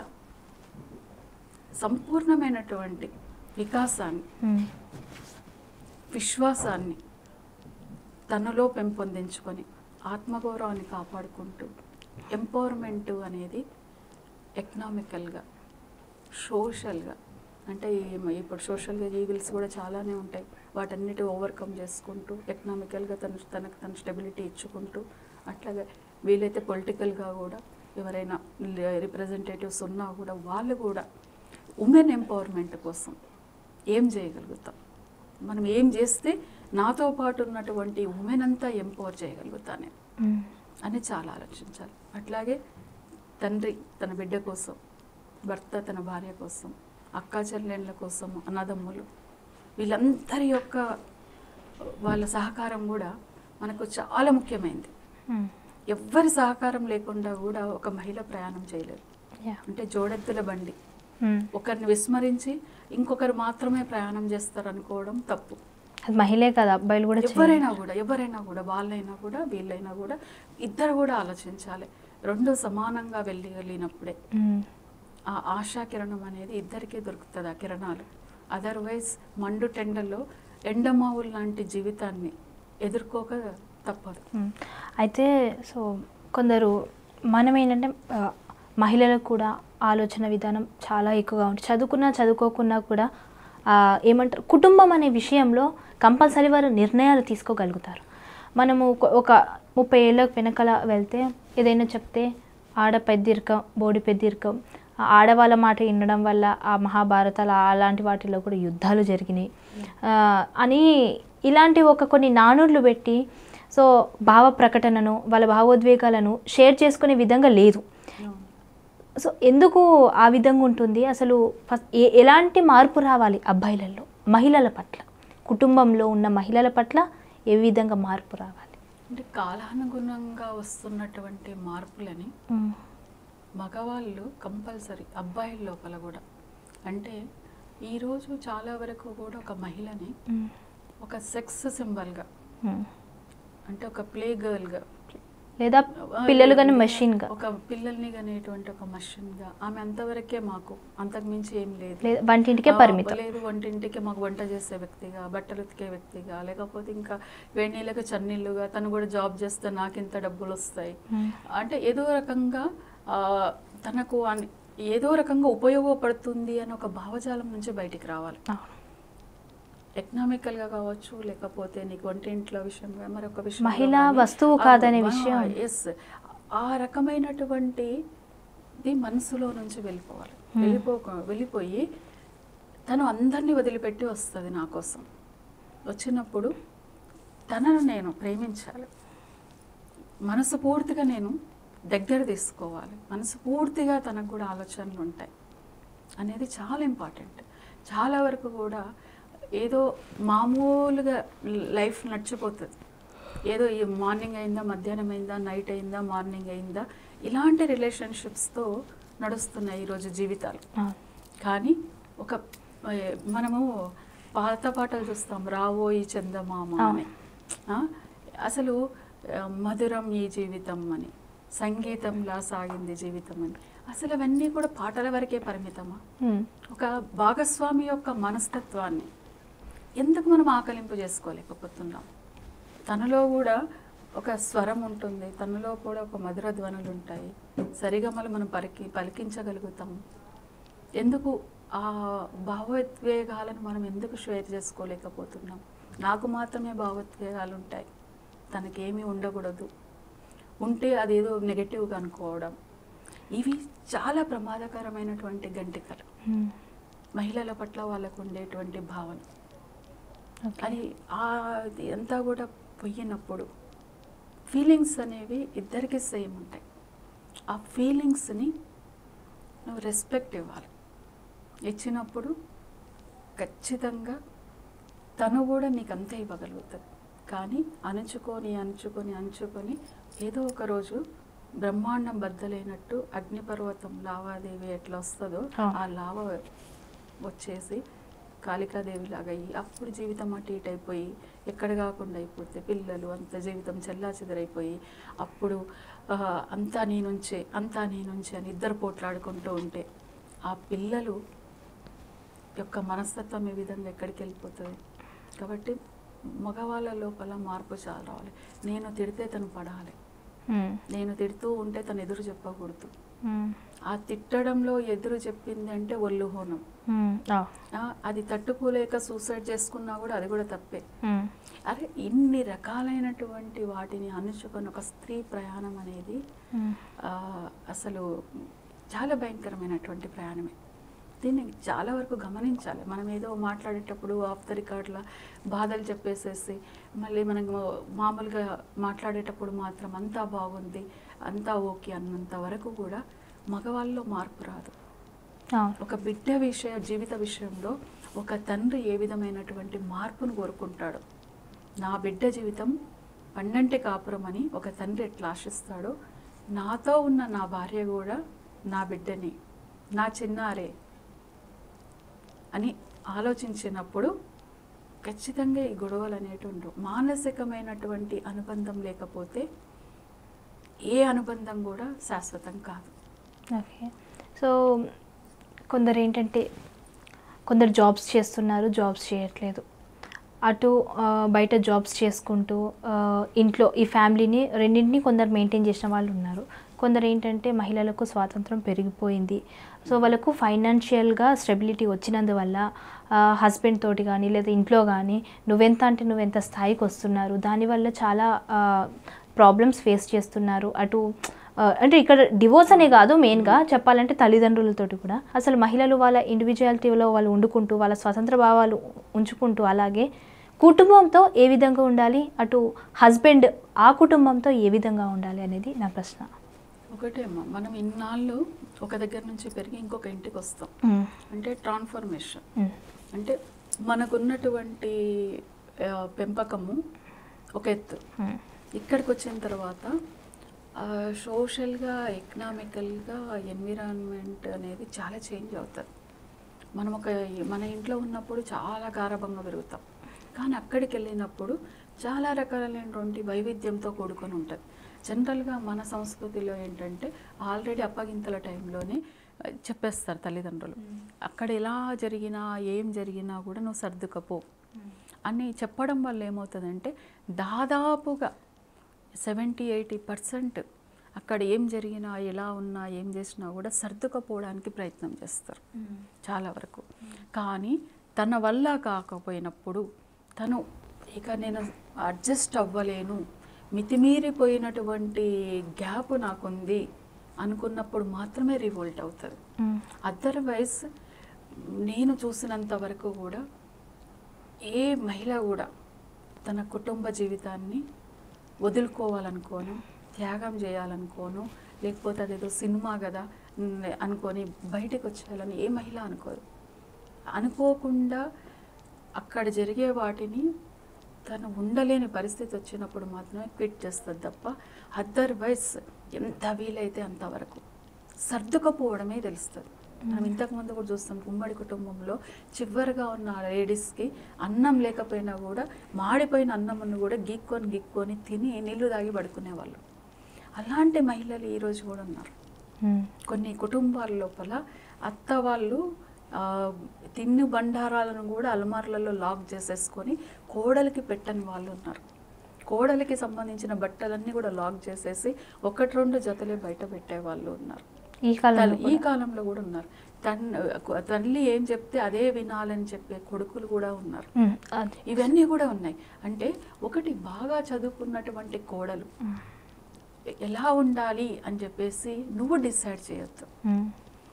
సంపూర్ణమైనటువంటి వికాసాన్ని మ్మ్. విశ్వాసాన్ని తనలో పెంపొందించుకొని ఆత్మగౌరవాన్ని కాపాడుకుంటూ ఎంపవర్మెంట్ అనేది ఎకనామికల్గా సోషల్గా అంటే ఈ- ఇప్పుడు సోషల్గా ఈవిల్స్ కూడా చాలానే ఉంటాయి వాటన్నిటి ఓవర్కమ్ చేసుకుంటూ ఎకనామికల్గా తను తనకు తన స్టెబిలిటీ ఇచ్చుకుంటూ అట్లాగే వీలైతే పొలిటికల్గా కూడా ఎవరైనా రిప్రజెంటేటివ్స్ ఉన్నా కూడా వాళ్ళు కూడా ఉమెన్ ఎంపవర్మెంట్ కోసం ఏం చేయగలుగుతాం మనం ఏం చేస్తే నాతో పాటు ఉన్నటువంటి ఉమెన్ అంతా ఎంపవర్ చేయగలుగుతా నేను మ్మ్. అని చాలా ఆలోచించాలి అట్లాగే తండ్రి తన బిడ్డ కోసం భర్త తన భార్య కోసం అక్కా చెల్లెళ్ళ కోసం అన్నదమ్ములు వీళ్ళందరి యొక్క వాళ్ళ సహకారం కూడా మనకు చాలా ముఖ్యమైనది మ్మ్. ఎవ్వరి సహకారం లేకుండా కూడా ఒక మహిళ ప్రయాణం చేయలేదు యా అంటే జోడెత్తుల బండి మ్మ్. ఒకరిని విస్మరించి ఇంకొకరు మాత్రమే ప్రయాణం చేస్తారు అనుకోవడం తప్పు అది మహిళే కదా అబ్బాయిలు కూడా చేయాలి. ఎవరైనా కూడా ఎవరైనా కూడా వాళ్ళైనా కూడా వీళ్ళైనా కూడా ఇద్దరు కూడా ఆలోచించాలి రెండు సమానంగా వెళ్ళగలిగినప్పుడే మ్మ్. ఆ ఆశా కిరణం అనేది ఇద్దరికీ దొరుకుతుంది ఆ కిరణాలు అదర్వైజ్ మండు టెండల్లో ఎండమావులు లాంటి జీవితాన్ని ఎదుర్కోక తప్పదు మ్మ్. అయితే సో కొందరు మనం ఏంటంటే ఆ, మహిళలకు కూడా ఆలోచన విధానం చాలా ఎక్కువగా ఉంటుంది చదువుకున్నా చదువుకోకున్నా కూడా ఆ, ఏమంటారు కుటుంబం అనే విషయంలో కంపల్సరీ వారు నిర్ణయాలు తీసుకోగలుగుతారు మనము ఒక- ఒక ముప్పై ఏళ్ళకు వెనకాల వెళ్తే ఏదైనా చెప్తే ఆడ పెద్దిరకం బోడి పెద్దిరకం ఆ ఆడవాళ్ళ మాట వినడం వల్ల ఆ మహాభారతాలు అలాంటి వాటిలో కూడా యుద్ధాలు జరిగినాయి ఆ, అని ఇలాంటి ఒక కొన్ని నానుళ్ళు పెట్టి సో భావ ప్రకటనను వాళ్ళ భావోద్వేగాలను షేర్ చేసుకునే విధంగా లేదు సో ఎందుకు ఆ విధంగా ఉంటుంది అసలు ఫస్ట్ ఏ ఎలాంటి మార్పు రావాలి అబ్బాయిలలో మహిళల పట్ల కుటుంబంలో ఉన్న మహిళల పట్ల ఏ విధంగా మార్పు రావాలి అంటే కాలానుగుణంగా వస్తున్నటువంటి మార్పులని మ్మ్. మగవాళ్ళు కంపల్సరీ అబ్బాయిల లోపల కూడా అంటే ఈరోజు చాలా వరకు కూడా ఒక మహిళని మ్మ్. ఒక సెక్స్ సింబల్గా మ్మ్. అంటే ఒక ప్లే గర్ల్గా లేదా పిల్లలు కానీ మెషిన్గా ఒక పిల్లల్ని కనేటువంటి ఒక మషిన్గా ఆమె అంతవరకే మాకు అంతకు మించి ఏం లేదు లేదా వంటింటికే ఆ, పరిమితం లేదు వంటింటికి మాకు వంట చేసే వ్యక్తిగా బట్టలు ఉతికే వ్యక్తిగా లేకపోతే ఇంకా వేణీళ్ళకి చన్నీళ్ళుగా తను కూడా జాబ్ చేస్తే నాకు ఇంత డబ్బులు వస్తాయి మ్మ్. అంటే ఏదో రకంగా ఆ, తనకు అన్- ఏదో రకంగా ఉపయోగపడుతుంది అని ఒక భావజాలం నుంచి బయటికి రావాలి అవును. ఎకనామికల్గా కావచ్చు లేకపోతే నీకు వంటింట్ల విషయంగా మరొక విషయం మహిళ వస్తువు కాదనే విషయం. ఎస్ ఆ రకమైనటువంటి ఇది మనసులో నుంచి వెళ్ళిపోవాలి Hmm. వెళ్ళిపో వెళ్ళిపోయి తను అందరినీ వదిలిపెట్టి వస్తుంది నా కోసం వచ్చినప్పుడు తనను నేను ప్రేమించాలి మనసు పూర్తిగా నేను దగ్గర తీసుకోవాలి మనసు పూర్తిగా తనకు కూడా ఆలోచనలు ఉంటాయి అనేది చాలా ఇంపార్టెంట్ చాలా వరకు కూడా ఏదో మామూలుగా లైఫ్ నడిచిపోతుంది ఏదో ఈ మార్నింగ్ అయిందా మధ్యాహ్నం అయిందా నైట్ అయిందా మార్నింగ్ అయిందా ఇలాంటి రిలేషన్షిప్స్తో నడుస్తున్నాయి ఈరోజు జీవితాలు అవును. కానీ ఒక ఏ, మనము పాత పాటలు చూస్తాం రావో ఈ చందమామ అని ఆ, అసలు ఆ, మధురం ఈ జీవితం అని సంగీతంలా సాగింది జీవితం అని అసలు అవన్నీ కూడా పాటల వరకే పరిమితమా మ్మ్. ఒక భాగస్వామి యొక్క మనస్తత్వాన్ని ఎందుకు మనం ఆకలింపు చేసుకోలేకపోతున్నాం తనలో కూడా ఒక స్వరం ఉంటుంది తనలో కూడా ఒక మధుర ధ్వనులు ఉంటాయి సరిగమలు మనం పలికి పలికించగలుగుతాము ఎందుకు ఆ భావోద్వేగాలను మనం ఎందుకు షేర్ చేసుకోలేకపోతున్నాం నాకు మాత్రమే భావోద్వేగాలు ఉంటాయి తనకేమీ ఉండకూడదు ఉంటే అదేదో నెగటివ్గా అనుకోవడం ఇవి చాలా ప్రమాదకరమైనటువంటి గంటికలు మ్మ్. మహిళల పట్ల వాళ్ళకు ఉండేటువంటి భావన ఓకే. అది ఆ అది అంతా కూడా పోయినప్పుడు ఫీలింగ్స్ అనేవి ఇద్దరికి సేమ్ ఉంటాయి ఆ ఫీలింగ్స్ని నువ్వు రెస్పెక్ట్ ఇవ్వాలి ఇచ్చినప్పుడు ఖచ్చితంగా తను కూడా నీకు అంతే ఇవ్వగలుగుతుంది కానీ అణుచుకొని అణుచుకొని అణుచుకొని ఏదో ఒక రోజు బ్రహ్మాండం బద్దలైనట్టు అగ్నిపర్వతం లావాదేవి ఎట్లా వస్తుందో ఆ. ఆ లావ వచ్చేసి కాళికాదేవి లాగా అయ్యి అప్పుడు జీవితం అటు ఇటు అయిపోయి ఎక్కడ కాకుండా అయిపోతే పిల్లలు అంత జీవితం చెల్లా చెదరైపోయి అప్పుడు ఆ, అంతా నీ నుంచే అంతా నీ నుంచే అని ఇద్దరు పోట్లాడుకుంటూ ఉంటే ఆ పిల్లలు యొక్క మనస్తత్వం ఈ విధంగా ఎక్కడికి వెళ్ళిపోతుంది కాబట్టి మగవాళ్ళ లోపల మార్పు చాలా రావాలి నేను తిడితే తను పడాలి మ్మ్. నేను తిడుతూ ఉంటే తను ఎదురు చెప్పకూడదు మ్మ్. ఆ తిట్టడంలో ఎదురు చెప్పింది అంటే ఒళ్ళు హోనం మ్మ్. ఆ. ఆ, అది తట్టుకోలేక సూసైడ్ చేసుకున్నా కూడా అది కూడా తప్పే మ్మ్. అరే ఇన్ని రకాలైనటువంటి వాటిని అణుచుకొని ఒక స్త్రీ ప్రయాణం అనేది మ్మ్. ఆ, అసలు చాలా భయంకరమైనటువంటి ప్రయాణమే దీన్ని చాలా వరకు గమనించాలి మనం ఏదో మాట్లాడేటప్పుడు ఆఫ్ ద రికార్డ్ల బాధలు చెప్పేసేసి మళ్ళీ మనం మామూలుగా మాట్లాడేటప్పుడు మాత్రం అంతా బాగుంది అంతా ఓకే అన్నంత వరకు కూడా మగవాళ్ళలో మార్పు రాదు ఆ. ఒక బిడ్డ విషయ జీవిత విషయంలో ఒక తండ్రి ఏ విధమైనటువంటి మార్పును కోరుకుంటాడు నా బిడ్డ జీవితం పన్నెంటి కాపురం అని ఒక తండ్రి ఎట్లా ఆశిస్తాడో నాతో ఉన్న నా భార్య కూడా నా బిడ్డని నా చిన్నారే అని ఆలోచించినప్పుడు ఖచ్చితంగా ఈ గొడవలు అనేవి ఉండవు మానసికమైనటువంటి అనుబంధం లేకపోతే ఏ అనుబంధం కూడా శాశ్వతం కాదు ఓకే సో కొందరు ఏంటంటే కొందరు జాబ్స్ చేస్తున్నారు జాబ్స్ చేయట్లేదు అటు ఆ, బయట జాబ్స్ చేసుకుంటూ ఆ, ఇంట్లో ఈ ఫ్యామిలీని రెండింటిని కొందరు మెయింటైన్ చేసిన వాళ్ళు ఉన్నారు కొందరు ఏంటంటే మహిళలకు స్వాతంత్రం పెరిగిపోయింది సో వాళ్ళకు ఫైనాన్షియల్గా స్టెబిలిటీ వచ్చినందువల్ల హస్బెండ్ తోటి కానీ లేదా ఇంట్లో కానీ నువ్వెంత అంటే నువ్వెంత స్థాయికి వస్తున్నారు దానివల్ల చాలా ప్రాబ్లమ్స్ ఫేస్ చేస్తున్నారు అటు ఆ, అంటే ఇక్కడ డివోర్స్ అనే కాదు మెయిన్గా చెప్పాలంటే తల్లిదండ్రులతోటి కూడా అసలు మహిళలు వాళ్ళ ఇండివిజువాలిటీలో వాళ్ళు వండుకుంటూ వాళ్ళ స్వతంత్ర భావాలు ఉంచుకుంటూ అలాగే కుటుంబంతో ఏ విధంగా ఉండాలి అటు హస్బెండ్ ఆ కుటుంబంతో ఏ విధంగా ఉండాలి అనేది నా ప్రశ్న ఒకటే అమ్మా మనం ఇన్నాళ్ళు ఒక దగ్గర నుంచి పెరిగి ఇంకొక ఇంటికి వస్తాం మ్మ్. అంటే ట్రాన్స్ఫర్మేషన్ మ్మ్. అంటే మనకున్నటువంటి ఆ, పెంపకము ఒక ఎత్తు మ్మ్. ఇక్కడికి వచ్చిన తర్వాత సోషల్గా ఎకనామికల్గా ఎన్విరాన్మెంట్ అనేది చాలా చేంజ్ అవుతుంది మనం ఒక మన ఇంట్లో ఉన్నప్పుడు చాలా గారభంగా పెరుగుతాం కానీ అక్కడికి వెళ్ళినప్పుడు చాలా రకాలైనటువంటి వైవిధ్యంతో కూడుకొని ఉంటుంది జనరల్గా మన సంస్కృతిలో ఏంటంటే ఆల్రెడీ అప్పగింతల టైంలోనే ఆ, చెప్పేస్తారు తల్లిదండ్రులు అక్కడ ఎలా జరిగినా ఏం జరిగినా కూడా నువ్వు సర్దుకపో అని చెప్పడం వల్ల ఏమవుతుందంటే దాదాపుగా సెవెంటీ ఎయిటీ పర్సెంట్ అక్కడ ఏం జరిగినా ఎలా ఉన్నా ఏం చేసినా కూడా సర్దుకపోవడానికి ప్రయత్నం చేస్తారు చాలా వరకు కానీ తన వల్ల కాకపోయినప్పుడు తను ఇక నేను అడ్జస్ట్ అవ్వలేను మితిమీరిపోయినటువంటి గ్యాప్ నాకుంది అనుకున్నప్పుడు మాత్రమే రివోల్ట్ అవుతుంది మ్మ్. అదర్వైజ్ నేను చూసినంత వరకు కూడా ఏ మహిళ కూడా తన కుటుంబ జీవితాన్ని వదులుకోవాలనుకోను త్యాగం చేయాలనుకోను లేకపోతే అదేదో సినిమా కదా ఉమ్, అనుకొని బయటకు వచ్చేయాలని ఏ మహిళ అనుకోదు అనుకోకుండా అక్కడ జరిగే వాటిని తను ఉండలేని పరిస్థితి వచ్చినప్పుడు మాత్రమే క్విట్ చేస్తుంది తప్ప అదర్వైజ్ ఎంత వీలైతే అంతవరకు సర్దుకపోవడమే తెలుస్తుంది మనం ఇంతకుముందు కూడా చూస్తాం ఉమ్మడి కుటుంబంలో చివరిగా ఉన్న లేడీస్కి అన్నం లేకపోయినా కూడా మాడిపోయిన అన్నమును కూడా గీక్కొని గీక్కొని తిని నీళ్లు తాగి పడుకునేవాళ్ళు అలాంటి మహిళలు ఈరోజు కూడా ఉన్నారు మ్మ్. కొన్ని కుటుంబాల లోపల అత్త వాళ్ళు ఆ, తిన్ను బండారాలను కూడా అలమార్లలో లాక్ చేసేసుకొని కోడలికి పెట్టని వాళ్ళు ఉన్నారు కోడలికి సంబంధించిన బట్టలన్నీ కూడా లాక్ చేసేసి ఒకటి రెండు జతలే బయట పెట్టే వాళ్ళు ఉన్నారు ఈ కాలంలో తల్లి- ఈ కూడా. కాలంలో కూడా ఉన్నారు తన్ తల్లి ఏం చెప్తే అదే వినాలని చెప్పే కొడుకులు కూడా ఉన్నారు మ్మ్. అదే ఇవన్నీ కూడా ఉన్నాయి అంటే ఒకటి బాగా చదువుకున్నటువంటి కోడలు మ్మ్. ఎలా ఉండాలి అని చెప్పేసి నువ్వు డిసైడ్ చేయొద్దు మ్మ్.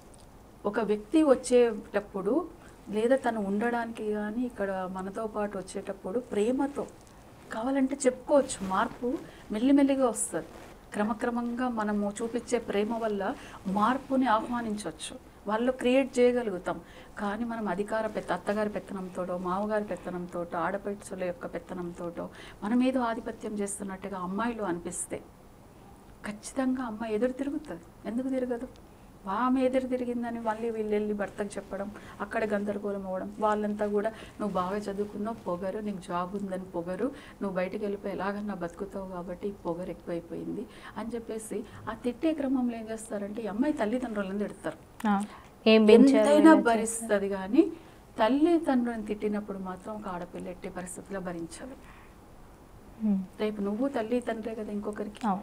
ఒక వ్యక్తి వచ్చేటప్పుడు లేదా తను ఉండడానికి కానీ ఇక్కడ మనతో పాటు వచ్చేటప్పుడు ప్రేమతో కావాలంటే చెప్పుకోవచ్చు మార్పు మెల్లిమెల్లిగా వస్తుంది క్రమక్రమంగా మనము చూపించే ప్రేమ వల్ల మార్పుని ఆహ్వానించవచ్చు వాళ్ళు క్రియేట్ చేయగలుగుతాం కానీ మనం అధికార పెత్త అత్తగారి పెత్తనంతోటో మామగారి పెత్తనంతో ఆడపడుచుల యొక్క పెత్తనంతోటో మనం ఏదో ఆధిపత్యం చేస్తున్నట్టుగా అమ్మాయిలు అనిపిస్తే ఖచ్చితంగా అమ్మాయి ఎదురు తిరుగుతుంది ఎందుకు తిరగదు ఆమె ఎదురు తిరిగిందని మళ్ళీ వీళ్ళు వెళ్ళి భర్తకు చెప్పడం అక్కడ గందరగోళం అవ్వడం వాళ్ళంతా కూడా నువ్వు బాగా చదువుకున్నావు పొగరు నీకు జాబ్ ఉందని పొగరు నువ్వు బయటికి వెళ్ళిపోయి ఎలాగన్నా బతుకుతావు కాబట్టి ఈ పొగరు ఎక్కువైపోయింది అని చెప్పేసి ఆ తిట్టే క్రమంలో ఏం చేస్తారంటే ఈ అమ్మాయి తల్లిదండ్రులను తిడతారు ఆ. ఏం పెంచారు ఎంతైనా ఎలా చేస్తారు? భరిస్తుంది కానీ తల్లిదండ్రులను తిట్టినప్పుడు మాత్రం ఒక ఆడపిల్ల ఎట్టి పరిస్థితుల్లో భరించాలి మ్మ్. రేపు నువ్వు తల్లి తండ్రే కదా ఇంకొకరికి అవును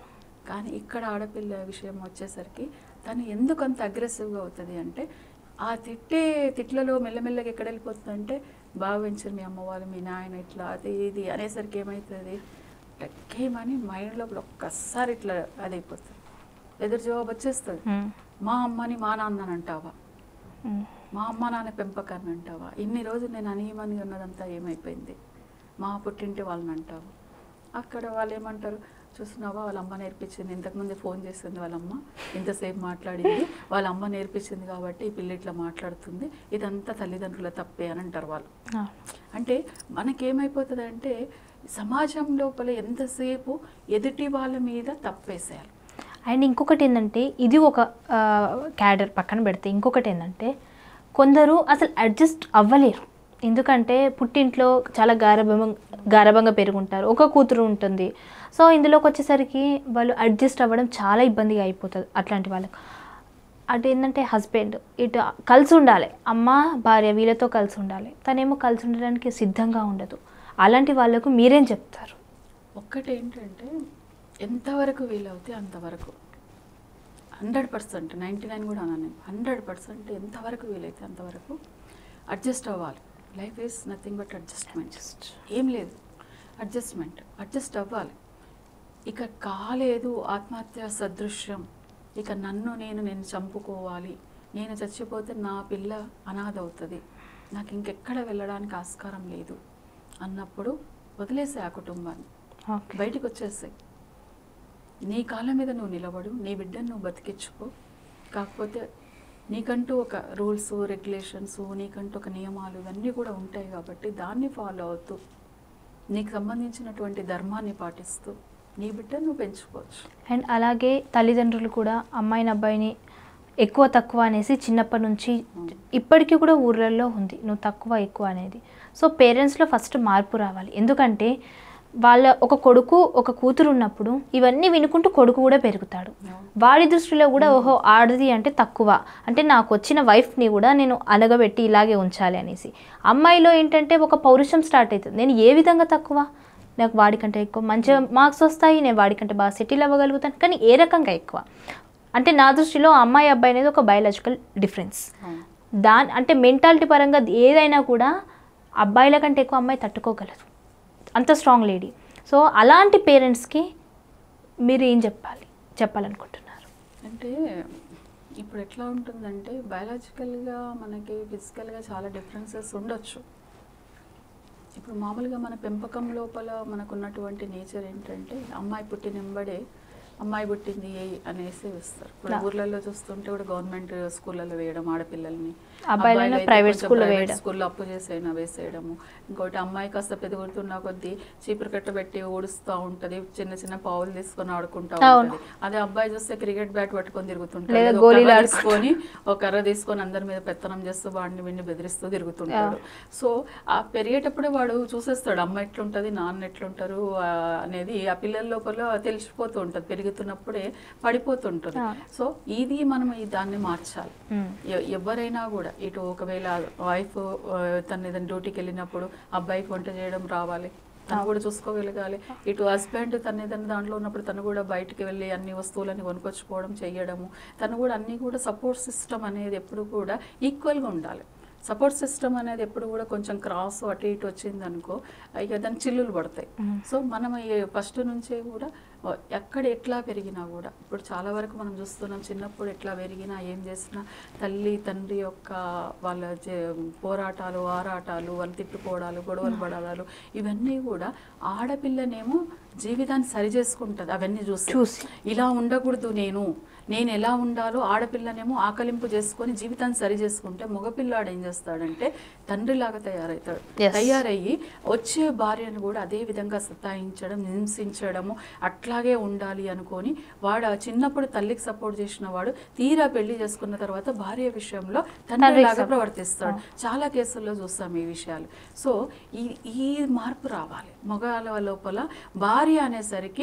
కానీ ఇక్కడ ఆడపిల్ల విషయం వచ్చేసరికి తను ఎందుకు అంత అగ్రెసివ్గా అవుతుంది అంటే ఆ తిట్టే తిట్లలో మెల్లమెల్లగా ఎక్కడ వెళ్ళిపోతుంది అంటే బాగా పెంచారు మీ అమ్మ వాళ్ళు మీ నాయన ఇట్లా అది ఇది అనేసరికి ఏమవుతుంది టక్కేమని మైండ్ లోపల ఒక్కసారి ఇట్లా అది అయిపోతుంది ఎదురు జవాబు వచ్చేస్తుంది మ్మ్. మా అమ్మని మా నాన్నని అంటావా మ్మ్. మా అమ్మ నాన్న పెంపకాన్ని అంటావా ఇన్ని రోజులు నేను అనీయమని ఉన్నదంతా ఏమైపోయింది మా పుట్టింటి వాళ్ళని అంటావు అక్కడ వాళ్ళు ఏమంటారు చూస్తున్నావా వాళ్ళ అమ్మ నేర్పించింది ఇంతకుముందే ఫోన్ చేసింది వాళ్ళ అమ్మ ఇంతసేపు మాట్లాడింది వాళ్ళ అమ్మ నేర్పించింది కాబట్టి ఈ పిల్ల ఇట్లా మాట్లాడుతుంది ఇదంతా తల్లిదండ్రుల తప్పే అని అంటారు వాళ్ళు ఆ. అంటే మనకేమైపోతుంది అంటే సమాజం లోపల ఎంతసేపు ఎదుటి వాళ్ళ మీద తప్పేసేయాలి అండ్ ఇంకొకటి ఏంటంటే ఇది ఒక క్యాడర్ పక్కన పెడితే ఇంకొకటి ఏంటంటే కొందరు అసలు అడ్జస్ట్ అవ్వలేరు ఎందుకంటే పుట్టింట్లో చాలా గారభం గారభంగా పెరుగుంటారు ఒక కూతురు ఉంటుంది సో ఇందులోకి వచ్చేసరికి వాళ్ళు అడ్జస్ట్ అవ్వడం చాలా ఇబ్బందిగా అయిపోతుంది అట్లాంటి వాళ్ళకు అటు ఏంటంటే హస్బెండ్ ఇటు కలిసి ఉండాలి అమ్మ భార్య వీళ్ళతో కలిసి ఉండాలి తనేమో కలిసి ఉండడానికి సిద్ధంగా ఉండదు అలాంటి వాళ్ళకు మీరేం చెప్తారు ఒక్కటి ఏంటంటే ఎంతవరకు వీలవుతే అంతవరకు హండ్రెడ్ పర్సెంట్ నైంటీ నైన్ కూడా అన్నాను హండ్రెడ్ పర్సెంట్ ఎంతవరకు వీలైతే అంతవరకు అడ్జస్ట్ అవ్వాలి life is nothing but adjustment ఏం లేదు అడ్జస్ట్మెంట్ అడ్జస్ట్ అవ్వాలి ఇక కాలేదు ఆత్మహత్య సదృశ్యం ఇక నన్ను నేను నేను చంపుకోవాలి నేను చచ్చిపోతే నా పిల్ల అనాథ అవుతుంది నాకు ఇంకెక్కడ వెళ్ళడానికి ఆస్కారం లేదు అన్నప్పుడు వదిలేసే ఆ కుటుంబాన్ని ఓకే బయటికి వచ్చేసాయి నీ కాళ్ళ మీద నువ్వు నిలబడు నీ బిడ్డను నువ్వు బతికించుకో కాకపోతే నీకంటూ ఒక రూల్స్ రెగ్యులేషన్స్ నీకంటూ ఒక నియమాలు ఇవన్నీ కూడా ఉంటాయి కాబట్టి దాన్ని ఫాలో అవుతూ నీకు సంబంధించినటువంటి ధర్మాన్ని పాటిస్తూ నీ బిడ్డను నువ్వు పెంచుకోవచ్చు అండ్ అలాగే తల్లిదండ్రులు కూడా అమ్మాయిని అబ్బాయిని ఎక్కువ తక్కువ అనేసి చిన్నప్పటి నుంచి ఇప్పటికీ కూడా ఊర్లలో ఉంది నువ్వు తక్కువ ఎక్కువ అనేది సో పేరెంట్స్లో ఫస్ట్ మార్పు రావాలి ఎందుకంటే వాళ్ళ ఒక కొడుకు ఒక కూతురు ఉన్నప్పుడు ఇవన్నీ వినుకుంటూ కొడుకు కూడా పెరుగుతాడు వాడి దృష్టిలో కూడా ఓహో ఆడది అంటే తక్కువ అంటే నాకు వచ్చిన వైఫ్ని కూడా నేను అనగబెట్టి ఇలాగే ఉంచాలి అనేసి అమ్మాయిలో ఏంటంటే ఒక పౌరుషం స్టార్ట్ అవుతుంది నేను ఏ విధంగా తక్కువ నాకు వాడికంటే ఎక్కువ మంచిగా మార్క్స్ వస్తాయి నేను వాడికంటే బాగా సెటిల్ అవ్వగలుగుతాను కానీ ఏ రకంగా ఎక్కువ అంటే నా దృష్టిలో అమ్మాయి అబ్బాయి అనేది ఒక బయలాజికల్ డిఫరెన్స్ దాని అంటే మెంటాలిటీ పరంగా ఏదైనా కూడా అబ్బాయిల కంటే ఎక్కువ అమ్మాయి తట్టుకోగలదు అంత స్ట్రాంగ్ లేడీ సో అలాంటి పేరెంట్స్కి మీరు ఏం చెప్పాలి చెప్పాలనుకుంటున్నారు అంటే ఇప్పుడు ఎట్లా ఉంటుందంటే బయాలజికల్గా మనకి ఫిజికల్గా చాలా డిఫరెన్సెస్ ఉండొచ్చు ఇప్పుడు మామూలుగా మన పెంపకం లోపల మనకున్నటువంటి నేచర్ ఏంటంటే అమ్మాయి పుట్టినెంబడే అమ్మాయి పుట్టింది అనేసి ఇస్తారు ఇప్పుడు నా- ఊర్లలో చూస్తుంటే కూడా గవర్నమెంట్ స్కూళ్ళలో వేయడం ఆడపిల్లల్ని అబ్బాయిలను అబ్బాయిలు అయితే private కొంచెం school లో private వేయడం. స్కూల్లో అప్పు చేసైనా వేసేయడము ఇంకోటి అమ్మాయి కాస్త పెరుగుతున్న కొద్దీ చీపురు కట్ట పెట్టి ఊడుస్తూ ఉంటది చిన్న చిన్న పావులు తీసుకొని ఆడుకుంటా అవును. ఉంటది అదే అబ్బాయి చూస్తే క్రికెట్ బ్యాట్ పట్టుకొని తిరుగుతుంటాడు లేదా లేదా ఒక గోళీలు కర్ర ఆడుకుంటా. తీసుకొని ఒక కర్ర తీసుకొని అందరి మీద పెత్తనం చేస్తూ వాడిని వీడిని బెదిరిస్తూ తిరుగుతుంటాడు సో ఆ పెరిగేటప్పుడే వాడు చూసేస్తాడు అమ్మ ఎట్లుంటది నాన్న ఎట్లుంటారు ఆ, అనేది ఆ పిల్లల లోపల తెలిసిపోతూ ఉంటది పెరుగుతున్నప్పుడే పడిపోతుంటుంది అవును. సో ఇది మనం ఈ దాన్ని మార్చాలి మ్మ్. ఎ- ఎవరైనా కూడా ఇటు ఒకవేళ వైఫ్ తన ఏదైనా డ్యూటీకి వెళ్ళినప్పుడు అబ్బాయికి వంట చేయడం రావాలి తను కూడా చూసుకోగలగాలి ఇటు హస్బెండ్ తన ఏదైనా దాంట్లో ఉన్నప్పుడు తను కూడా బయటికి వెళ్ళి అన్ని వస్తువులని కొనుక్కొచ్చుకోవడం చేయడము తను కూడా అన్ని కూడా సపోర్ట్ సిస్టమ్ అనేది ఎప్పుడు కూడా ఈక్వల్గా ఉండాలి సపోర్ట్ సిస్టమ్ అనేది ఎప్పుడు కూడా కొంచెం క్రాస్ అటు ఇటు వచ్చింది అనుకో ఇక దాని చిల్లులు పడతాయి మ్మ్. సో మనం ఫస్ట్ నుంచే కూడా ఆ, ఎక్కడ ఎట్లా పెరిగినా కూడా ఇప్పుడు చాలా వరకు మనం చూస్తున్నాం చిన్నప్పుడు ఎట్లా పెరిగినా ఏం చేసినా తల్లి తండ్రి యొక్క వాళ్ళ జే- పోరాటాలు ఆరాటాలు వాళ్ళు తిట్టుకోవడాలు గొడవలు పడాలు ఇవన్నీ కూడా ఆడపిల్లనేమో జీవితాన్ని సరి చేసుకుంటుంది అవన్నీ చూసి చూసి. ఇలా ఉండకూడదు నేను నేను ఎలా ఉండాలో ఆడపిల్లనేమో ఆకలింపు చేసుకొని జీవితాన్ని సరి చేసుకుంటే మగపిల్లాడు ఏం చేస్తాడంటే తండ్రిలాగా తయారవుతాడు Yes. తయారయ్యి వచ్చే భార్యను కూడా అదే విధంగా సతాయించడం హింసించడము అట్లాగే ఉండాలి అనుకొని వాడు ఆ చిన్నప్పుడు తల్లికి సపోర్ట్ చేసిన వాడు తీరా పెళ్లి చేసుకున్న తర్వాత భార్య విషయంలో తండ్రిలాగా support. ప్రవర్తిస్తాడు చాలా కేసుల్లో చూస్తాం ఈ విషయాలు సో ఈ ఈ మార్పు రావాలి మగాళ్ళ లోపల భార్య అనేసరికి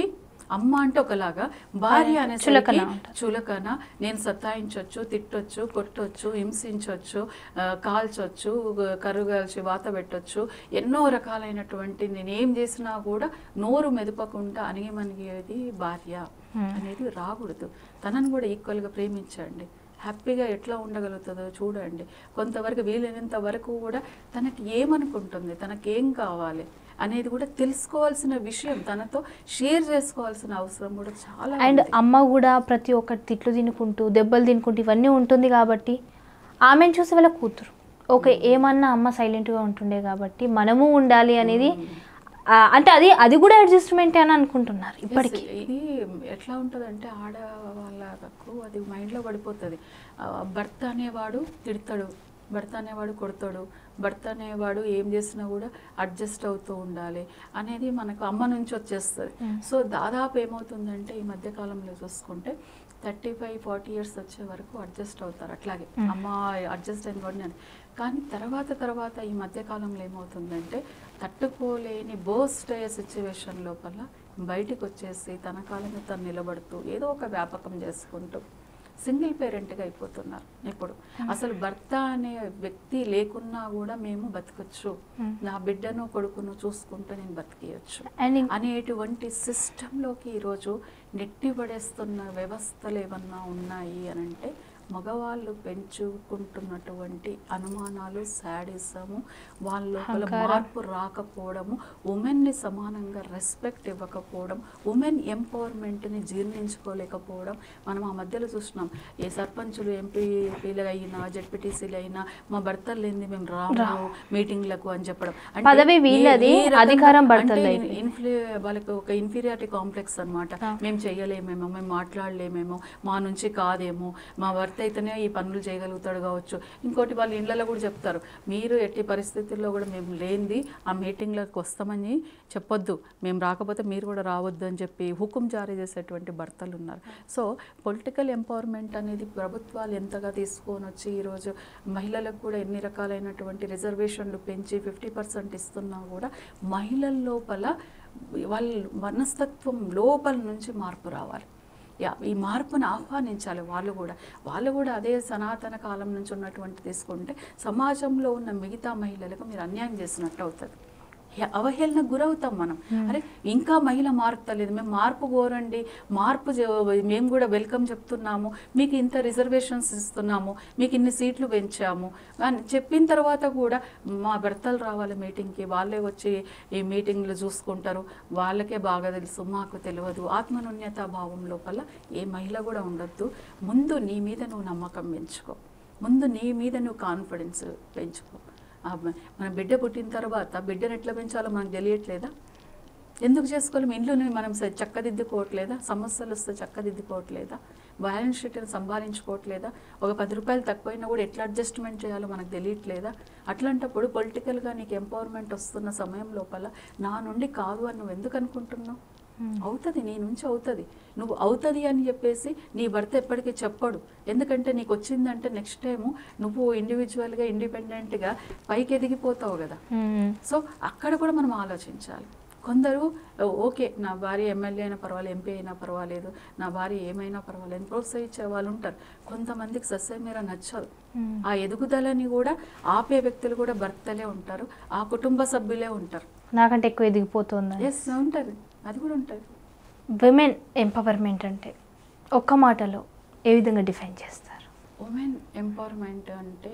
అమ్మ అంటే ఒకలాగా భార్య చులకన అనేసరికి ఉంటుంది. చులకన నేను సతాయించవచ్చు తిట్టొచ్చు కొట్టొచ్చు హింసించవచ్చు ఆ, కాల్చొచ్చు కరుగాల్చి వాత పెట్టొచ్చు ఎన్నో రకాలైనటువంటి నేను ఏం చేసినా కూడా నోరు మెదపకుండా అణిగిమణిగేది భార్య Hmm. అనేది రాకూడదు తనను కూడా ఈక్వల్గా ప్రేమించండి హ్యాపీగా ఎట్లా ఉండగలుగుతుందో చూడండి కొంతవరకు వీలైనంత వరకు కూడా తనకి ఏమనుకుంటుంది తనకి ఏం కావాలి అనేది కూడా తెలుసుకోవాల్సిన విషయం తనతో షేర్ చేసుకోవాల్సిన అవసరం కూడా చాలా అండ్ ఉంది. అమ్మ కూడా ప్రతి ఒక్కటి తిట్లు తినుకుంటూ దెబ్బలు తినుకుంటూ ఇవన్నీ ఉంటుంది కాబట్టి ఆమెను చూసి వాళ్ళ కూతురు ఓకే ఏమన్నా అమ్మ సైలెంట్గా ఉంటుండే కాబట్టి మనము ఉండాలి అనేది ఆ, అంటే అది అది కూడా అడ్జస్ట్మెంట్ అని అనుకుంటున్నారు ఇప్పటికీ Yes, ఇది ఎట్లా ఉంటుందంటే ఆడవాళ్ళకు అది మైండ్లో పడిపోతుంది ఆ, భర్త అనేవాడు తిడతాడు భర్త అనేవాడు కొడతాడు భర్త అనేవాడు ఏం చేసినా కూడా అడ్జస్ట్ అవుతూ ఉండాలి అనేది మనకు అమ్మ నుంచి వచ్చేస్తుంది Mm. సో దాదాపు ఏమవుతుందంటే ఈ మధ్య కాలంలో చూసుకుంటే థర్టీ ఫైవ్ ఫార్టీ ఇయర్స్ వచ్చే వరకు అడ్జస్ట్ అవుతారు అట్లాగే Mm. అమ్మ అడ్జస్ట్ అయిన కూడా నేను కానీ తర్వాత తర్వాత ఈ మధ్య కాలంలో ఏమవుతుందంటే తట్టుకోలేని బోస్ట్ అయ్యే సిచ్యువేషన్ లోపల బయటికి వచ్చేసి తన కాలం మీద తను నిలబడుతూ ఏదో ఒక వ్యాపకం చేసుకుంటూ సింగిల్ పేరెంట్గా అయిపోతున్నారు ఇప్పుడు అసలు భర్త అనే వ్యక్తి లేకున్నా కూడా మేము బతకచ్చు Hmm. నా బిడ్డను కొడుకును చూసుకుంటూ నేను బతికేయచ్చు అండ్ ఇం- అనేటువంటి సిస్టంలోకి ఈరోజు నెట్టిపడేస్తున్న వ్యవస్థలు ఏమన్నా ఉన్నాయి అని అంటే మగవాళ్ళు పెంచుకుంటున్నటువంటి అనుమానాలు శాడిసము వాళ్ళ లోపల అహంకారం. మార్పు రాకపోవడము ఉమెన్ని సమానంగా రెస్పెక్ట్ ఇవ్వకపోవడం ఉమెన్ ఎంపవర్మెంట్ని జీర్ణించుకోలేకపోవడం మనం ఆ మధ్యలో చూస్తున్నాం ఏ సర్పంచులు ఎంపీలు అయినా జడ్పీటీసీలు అయినా మా భర్తలు లేనిది మేము రాము మీటింగ్లకు అని చెప్పడం అంటే పదవి ఏ- వీళ్ళది, ఏ రకంగా- అధికారం భర్తలది అంటే అయిపోయింది. ఇన్ఫ్లూ వాళ్ళకి ఒక ఇన్ఫీరియారిటీ కాంప్లెక్స్ అన్నమాట ఆ. మేము చేయలేమేమో మేము మాట్లాడలేమేమో మా నుంచి కాదేమో మా భర్త అయితేనే ఈ పనులు చేయగలుగుతాడు కావచ్చు ఇంకోటి వాళ్ళ ఇళ్ళలో కూడా చెప్తారు మీరు ఎట్టి పరిస్థితుల్లో కూడా మేము లేనిది ఆ మీటింగ్లకు వస్తామని చెప్పొద్దు మేము రాకపోతే మీరు కూడా రావద్దు అని చెప్పి హుకుం జారీ చేసేటువంటి భర్తలు ఉన్నారు సో పొలిటికల్ ఎంపవర్మెంట్ అనేది ప్రభుత్వాలు ఎంతగా తీసుకొని వచ్చి ఈరోజు మహిళలకు కూడా ఎన్ని రకాలైనటువంటి రిజర్వేషన్లు పెంచి ఫిఫ్టీ పర్సెంట్ ఇస్తున్నా కూడా మహిళల లోపల వాళ్ళ మనస్తత్వం లోపల నుంచి మార్పు రావాలి యా ఈ మార్పును ఆహ్వానించాలి వాళ్ళు కూడా వాళ్ళు కూడా అదే సనాతన కాలం నుంచి ఉన్నటువంటి తీసుకుంటే సమాజంలో ఉన్న మిగతా మహిళలకు మీరు అన్యాయం చేసినట్టు అవుతుంది హె- అవహేళనకు గురవుతాం మనం అరే ఇంకా మహిళ మారుతలేదు మేము మార్పు కోరండి మార్పు చే- మేము కూడా వెల్కమ్ చెప్తున్నాము మీకు ఇంత రిజర్వేషన్స్ ఇస్తున్నాము మీకు ఇన్ని సీట్లు పెంచాము అని చెప్పిన తర్వాత కూడా మా భర్తలు రావాలి మీటింగ్కి వాళ్ళే వచ్చి ఈ మీటింగ్లు చూసుకుంటారు వాళ్ళకే బాగా తెలుసు మాకు తెలియదు ఆత్మనున్యత భావం లోపల ఏ మహిళ కూడా ఉండొద్దు ముందు నీ మీద నువ్వు నమ్మకం పెంచుకో ముందు నీ మీద నువ్వు కాన్ఫిడెన్స్ పెంచుకో ఆ మ- మన బిడ్డ పుట్టిన తర్వాత బిడ్డను ఎట్లా పెంచాలో మనకు తెలియట్లేదా ఎందుకు చేసుకోలేం ఇంట్లోనే మనం స- చక్కదిద్దుకోవట్లేదా సమస్యలు వస్తే చక్కదిద్దుకోవట్లేదా బ్యాలెన్స్ షీట్ని సంభాలించుకోవట్లేదా ఒక పది రూపాయలు తక్కువైనా కూడా ఎట్లా అడ్జస్ట్మెంట్ చేయాలో మనకు తెలియట్లేదా అట్లాంటప్పుడు పొలిటికల్గా నీకు ఎంపవర్మెంట్ వస్తున్న సమయం లోపల నా నుండి కాదు అని నువ్వు ఎందుకు అనుకుంటున్నావు అవుతుంది నీ నుంచి అవుతుంది నువ్వు అవుతుంది అని చెప్పేసి నీ భర్త ఎప్పటికీ చెప్పడు ఎందుకంటే నీకు వచ్చిందంటే నెక్స్ట్ టైము నువ్వు ఇండివిజువల్గా ఇండిపెండెంట్గా పైకి ఎదిగిపోతావు కదా మ్మ్. సో అక్కడ కూడా మనం ఆలోచించాలి కొందరు ఓకే నా భార్య ఎమ్మెల్యే అయినా పర్వాలేదు ఎంపీ అయినా పర్వాలేదు నా భార్య ఏమైనా పర్వాలేదు ప్రోత్సహించే వాళ్ళు ఉంటారు కొంతమందికి సస్యమీర నచ్చదు మ్మ్. ఆ ఎదుగుదలని కూడా ఆపే వ్యక్తులు కూడా భర్తలే ఉంటారు ఆ కుటుంబ సభ్యులే ఉంటారు నాకంటే ఎక్కువ ఎదిగిపోతుంది ఎస్ ఉంటుంది అది కూడా ఉంటుంది విమెన్ ఎంపవర్మెంట్ అంటే ఒక్క మాటలో ఏ విధంగా డిఫైన్ చేస్తారు ఉమెన్ ఎంపవర్మెంట్ అంటే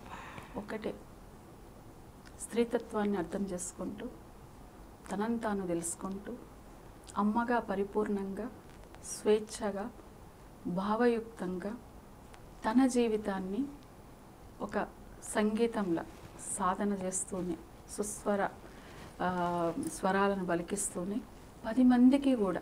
ఒకటే స్త్రీతత్వాన్ని అర్థం చేసుకుంటూ తనను తాను తెలుసుకుంటూ అమ్మగా పరిపూర్ణంగా స్వేచ్ఛగా భావయుక్తంగా తన జీవితాన్ని ఒక సంగీతంలా సాధన చేస్తూనే సుస్వర ఆ, స్వరాలను పలికిస్తూనే పది మందికి కూడా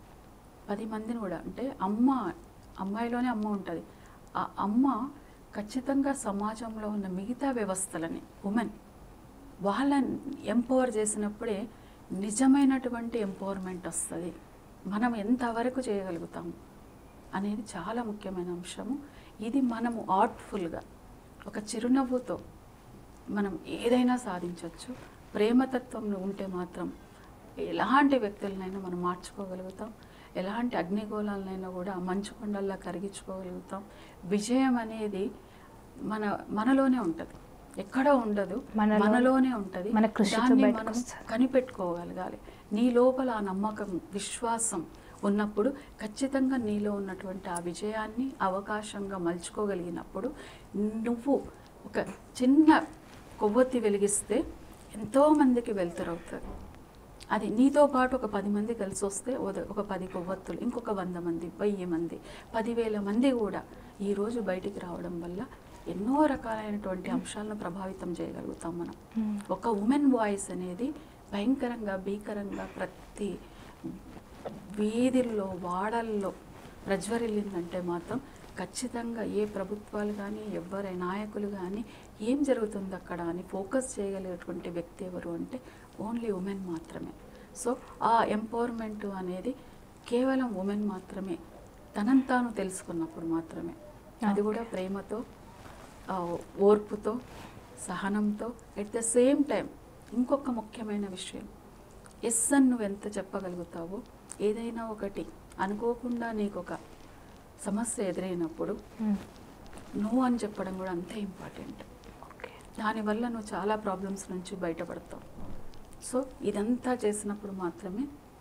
పది మందిని కూడా అంటే అమ్మ అమ్మాయిలోనే అమ్మ ఉంటుంది ఆ అమ్మ ఖచ్చితంగా సమాజంలో ఉన్న మిగతా వ్యవస్థలని ఉమెన్ వాళ్ళని ఎంపవర్ చేసినప్పుడే నిజమైనటువంటి ఎంపవర్మెంట్ వస్తుంది మనం ఎంతవరకు చేయగలుగుతాము అనేది చాలా ముఖ్యమైన అంశము ఇది మనము ఆర్ట్ఫుల్గా ఒక చిరునవ్వుతో మనం ఏదైనా సాధించవచ్చు ప్రేమతత్వం ఉంటే మాత్రం ఎలాంటి వ్యక్తులనైనా మనం మార్చుకోగలుగుతాం ఎలాంటి అగ్నిగోళాలనైనా కూడా మంచు కొండల్లా కరిగించుకోగలుగుతాం విజయం అనేది మన మనలోనే ఉంటుంది ఎక్కడో ఉండదు మనలో- మనలోనే ఉంటుంది మన కృషితో దాన్ని బయటకు మనం వస్తుంది. కనిపెట్టుకోగలగాలి నీ లోపల ఆ నమ్మకం విశ్వాసం ఉన్నప్పుడు ఖచ్చితంగా నీలో ఉన్నటువంటి ఆ విజయాన్ని అవకాశంగా మలుచుకోగలిగినప్పుడు నువ్వు ఒక చిన్న కొవ్వొత్తి వెలిగిస్తే ఎంతోమందికి వెళ్తురవుతుంది అది నీతో పాటు ఒక పది మంది కలిసి వస్తే ఒక- ఒక పది కొవ్వొత్తులు ఇంకొక వంద మంది వెయ్యి మంది పదివేల మంది కూడా ఈరోజు బయటికి రావడం వల్ల ఎన్నో రకాలైనటువంటి అంశాలను ప్రభావితం చేయగలుగుతాం మనం మ్మ్. ఒక ఉమెన్ వాయిస్ అనేది భయంకరంగా భీకరంగా ప్రతి వీధుల్లో వాడల్లో ప్రజ్వరిల్లిందంటే మాత్రం ఖచ్చితంగా ఏ ప్రభుత్వాలు కానీ ఎవరి నాయకులు కానీ ఏం జరుగుతుంది అక్కడ అని ఫోకస్ చేయగలిగేటువంటి వ్యక్తి ఎవరు అంటే ఓన్లీ ఉమెన్ మాత్రమే సో ఆ ఎంపవర్మెంట్ అనేది కేవలం ఉమెన్ మాత్రమే తనను తాను తెలుసుకున్నప్పుడు మాత్రమే అది కూడా ప్రేమతో ఆ, ఓర్పుతో సహనంతో ఎట్ ద సేమ్ టైం ఇంకొక ముఖ్యమైన విషయం ఎస్ అని నువ్వు ఎంత చెప్పగలుగుతావో ఏదైనా ఒకటి అనుకోకుండా నీకు ఒక సమస్య ఎదురైనప్పుడు మ్మ్. నువ్వు అని చెప్పడం కూడా అంతే ఇంపార్టెంట్ ఓకే దానివల్ల నువ్వు చాలా ప్రాబ్లమ్స్ నుంచి బయటపడతావు సో ఇదంతా చేసినప్పుడు మాత్రమే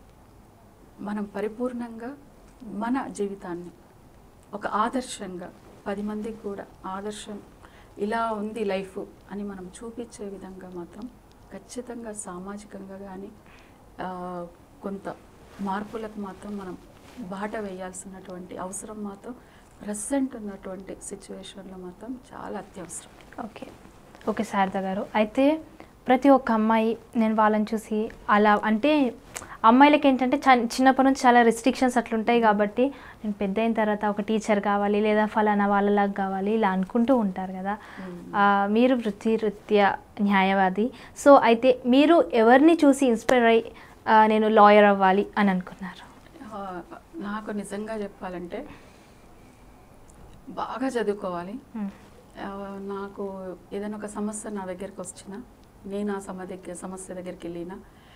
మనం పరిపూర్ణంగా మన జీవితాన్ని ఒక ఆదర్శంగా పది మందికి కూడా ఆదర్శం ఇలా ఉంది లైఫ్ అని మనం చూపించే విధంగా మాత్రం ఖచ్చితంగా సామాజికంగా కానీ కొంత మార్పులకు మాత్రం మనం బాట వేయాల్సినటువంటి అవసరం మాత్రం ప్రజెంట్ ఉన్నటువంటి సిచ్యువేషన్లో మాత్రం చాలా అత్యవసరం ఓకే ఓకే శారద గారు అయితే ప్రతి ఒక్క అమ్మాయి నేను వాళ్ళని చూసి అలా అంటే అమ్మాయిలకి ఏంటంటే చ- చిన్నప్పటి నుంచి చాలా రెస్ట్రిక్షన్స్ అట్లుంటాయి కాబట్టి నేను పెద్ద అయిన తర్వాత ఒక టీచర్ కావాలి లేదా ఫలానా వాళ్ళలాగా కావాలి ఇలా అనుకుంటూ ఉంటారు కదా ఆ, మీరు వృత్తి వృత్య న్యాయవాది సో అయితే మీరు ఎవరిని చూసి ఇన్స్పైర్ అయ్యి ఆ, నేను లాయర్ అవ్వాలి అని అనుకున్నారు ఆ, నాకు నిజంగా చెప్పాలంటే బాగా చదువుకోవాలి మ్మ్. ఆ, నాకు ఏదైనా ఒక సమస్య నా దగ్గరికి వచ్చినా నేను ఆ సమ దగ్గర సమస్య దగ్గరికి వెళ్ళిన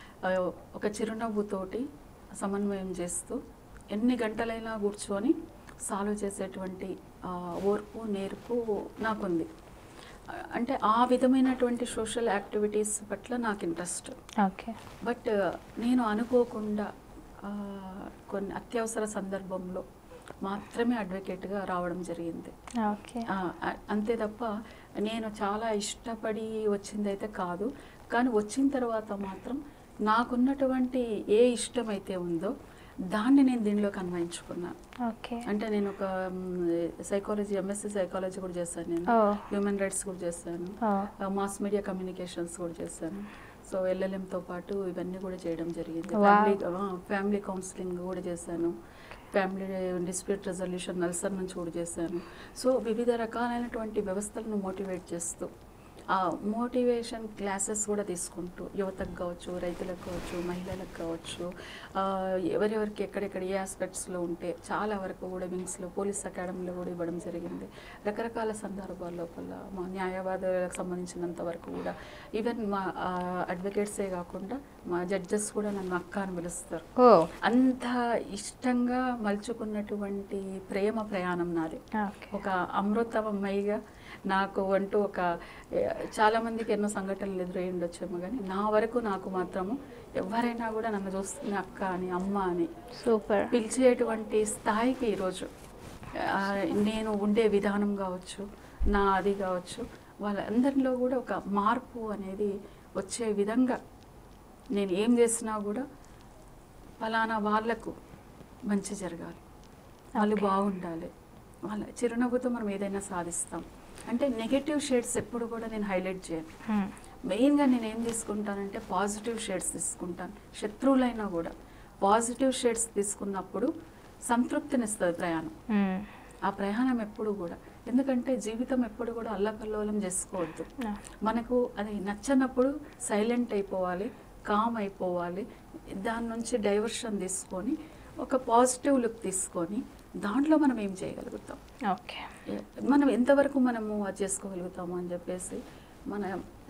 ఒక చిరునవ్వుతోటి సమన్వయం చేస్తూ ఎన్ని గంటలైనా కూర్చొని సాల్వ్ చేసేటువంటి ఆ, ఓర్పు నేర్పు నాకుంది ఆ, అంటే ఆ విధమైనటువంటి సోషల్ యాక్టివిటీస్ పట్ల నాకు ఇంట్రెస్ట్ ఓకే బట్ నేను అనుకోకుండా ఆ, కొన్ని అత్యవసర సందర్భంలో మాత్రమే అడ్వకేట్గా రావడం జరిగింది ఓకే ఆ, అ- అంతే తప్ప నేను చాలా ఇష్టపడి వచ్చిందైతే కాదు కానీ వచ్చిన తర్వాత మాత్రం నాకున్నటువంటి ఏ ఇష్టమైతే ఉందో దాన్ని నేను దీనిలోకి అన్వయించుకున్నాను ఓకే అంటే నేను ఒక సైకాలజీ ఎంఎస్సి సైకాలజీ కూడా చేశాను నేను ఓ హ్యూమన్ రైట్స్ కూడా చేశాను ఓ మాస్ మీడియా కమ్యూనికేషన్స్ కూడా చేశాను సో ఎల్ఎల్ఎంతో పాటు ఇవన్నీ కూడా చేయడం జరిగింది Wow. ఫ్యామిలీ ఫ్యామిలీ కౌన్సిలింగ్ కూడా చేశాను ఫ్యామిలీ డిస్ప్యూట్ రెజల్యూషన్ నల్సర్ నుంచి కూడా చేశాను సో వివిధ రకాలైనటువంటి వ్యవస్థలను మోటివేట్ చేస్తూ ఆ మోటివేషన్ క్లాసెస్ కూడా తీసుకుంటూ యువతకు కావచ్చు రైతులకు కావచ్చు మహిళలకు కావచ్చు ఆ, ఎవరెవరికి ఎక్కడెక్కడ ఏ ఆస్పెక్ట్స్లో ఉంటే చాలా వరకు కూడా వింగ్స్లో పోలీస్ అకాడమీలో కూడా ఇవ్వడం జరిగింది రకరకాల సందర్భాల లోపల మా న్యాయవాదులకు సంబంధించినంత వరకు కూడా ఈవెన్ మా అడ్వకేట్సే కాకుండా మా జడ్జెస్ కూడా నన్ను అక్క అని పిలుస్తారు ఓ అంత ఇష్టంగా మలుచుకున్నటువంటి ప్రేమ ప్రయాణం నాది ఓకే ఒక అమృతమయ్యగా నాకు అంటూ ఒక ఏ, చాలా మందికి ఎన్నో సంఘటనలు ఎదురై ఉండొచ్చేమో కానీ నా వరకు నాకు మాత్రము ఎవరైనా కూడా నన్ను చూస్తున్న అక్క అని అమ్మ అని సూపర్ పిలిచేటువంటి స్థాయికి ఈరోజు ఆ, నేను ఉండే విధానం కావచ్చు నా అది కావచ్చు వాళ్ళందరిలో కూడా ఒక మార్పు అనేది వచ్చే విధంగా నేను ఏం చేసినా కూడా ఫలానా వాళ్ళకు మంచి జరగాలి వాళ్ళు Okay. బాగుండాలి వాళ్ళ చిరునవ్వుతో మనం ఏదైనా సాధిస్తాం అంటే నెగటివ్ షేడ్స్ ఎప్పుడు కూడా నేను హైలైట్ చేయను మెయిన్గా నేను ఏం తీసుకుంటానంటే పాజిటివ్ షేడ్స్ తీసుకుంటాను శత్రువులైనా కూడా పాజిటివ్ షేడ్స్ తీసుకున్నప్పుడు సంతృప్తినిస్తుంది ప్రయాణం ఆ ప్రయాణం ఎప్పుడు కూడా ఎందుకంటే జీవితం ఎప్పుడు కూడా అల్లకల్లోలం చేసుకోవద్దు మనకు అది నచ్చనప్పుడు సైలెంట్ అయిపోవాలి కామ్ అయిపోవాలి దాని నుంచి డైవర్షన్ తీసుకొని ఒక పాజిటివ్ లుక్ తీసుకొని దాంట్లో మనం ఏం చేయగలుగుతాం ఓకే ఏ- మనం ఎంతవరకు మనము అది చేసుకోగలుగుతాము అని చెప్పేసి మన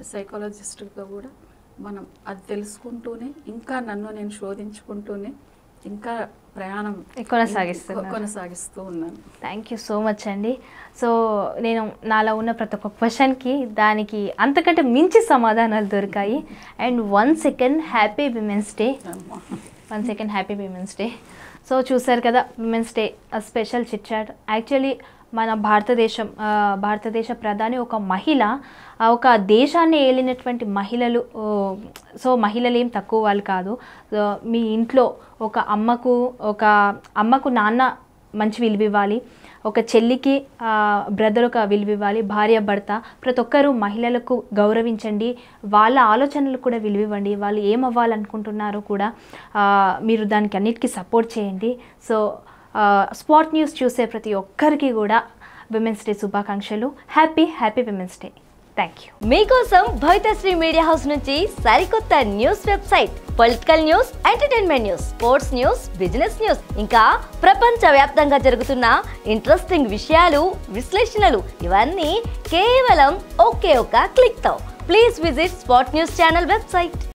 సైకాలజిస్ట్గా కూడా మనం అది తెలుసుకుంటూనే ఇంకా నన్ను నేను శోధించుకుంటూనే ఇంకా ప్రయాణం కొనసాగిస్తున్నారు. కొనసాగిస్తూ ఉన్నాను థ్యాంక్ యూ సో మచ్ అండి సో నేను నాలో ఉన్న ప్రతి ఒక్క క్వశ్చన్కి దానికి అంతకంటే మించి సమాధానాలు దొరికాయి and one second happy women's day అమ్మా. One second happy women's day so చూసారు కదా women's day special chitchat actually మన భారతదేశం ఆ, భారతదేశ ప్రధాని ఒక మహిళ ఆ, ఒక దేశాన్ని ఏలినటువంటి మహిళలు ఓ, సో మహిళలు ఏం తక్కువ వాళ్ళు కాదు సో, మీ ఇంట్లో ఒక అమ్మకు ఒక అమ్మకు నాన్న మంచి విలువ ఇవ్వాలి ఒక చెల్లికి బ్రదర్ ఒక విలువ ఇవ్వాలి భార్య భర్త ప్రతి ఒక్కరూ మహిళలకు గౌరవించండి వాళ్ళ ఆలోచనలు కూడా విలువ ఇవ్వండి వాళ్ళు ఏం అవ్వాలనుకుంటున్నారో కూడా ఆ, మీరు దానికి అన్నిటికీ సపోర్ట్ చేయండి సో స్పాట్ న్యూస్ చూసే ప్రతి ఒక్కరికి కూడా విమెన్స్ డే శుభాకాంక్షలు happy happy women's day thank you మీకోసం భవితశ్రీ మీడియా హౌస్ నుంచి సరికొత్త news website political news entertainment news sports news business news ఇంకా ప్రపంచ వ్యాప్తంగా జరుగుతున్న ఇంట్రెస్టింగ్ విషయాలు విశ్లేషణలు ఇవన్నీ కేవలం ఒకే ఒక క్లిక్ తో please visit spot news channel website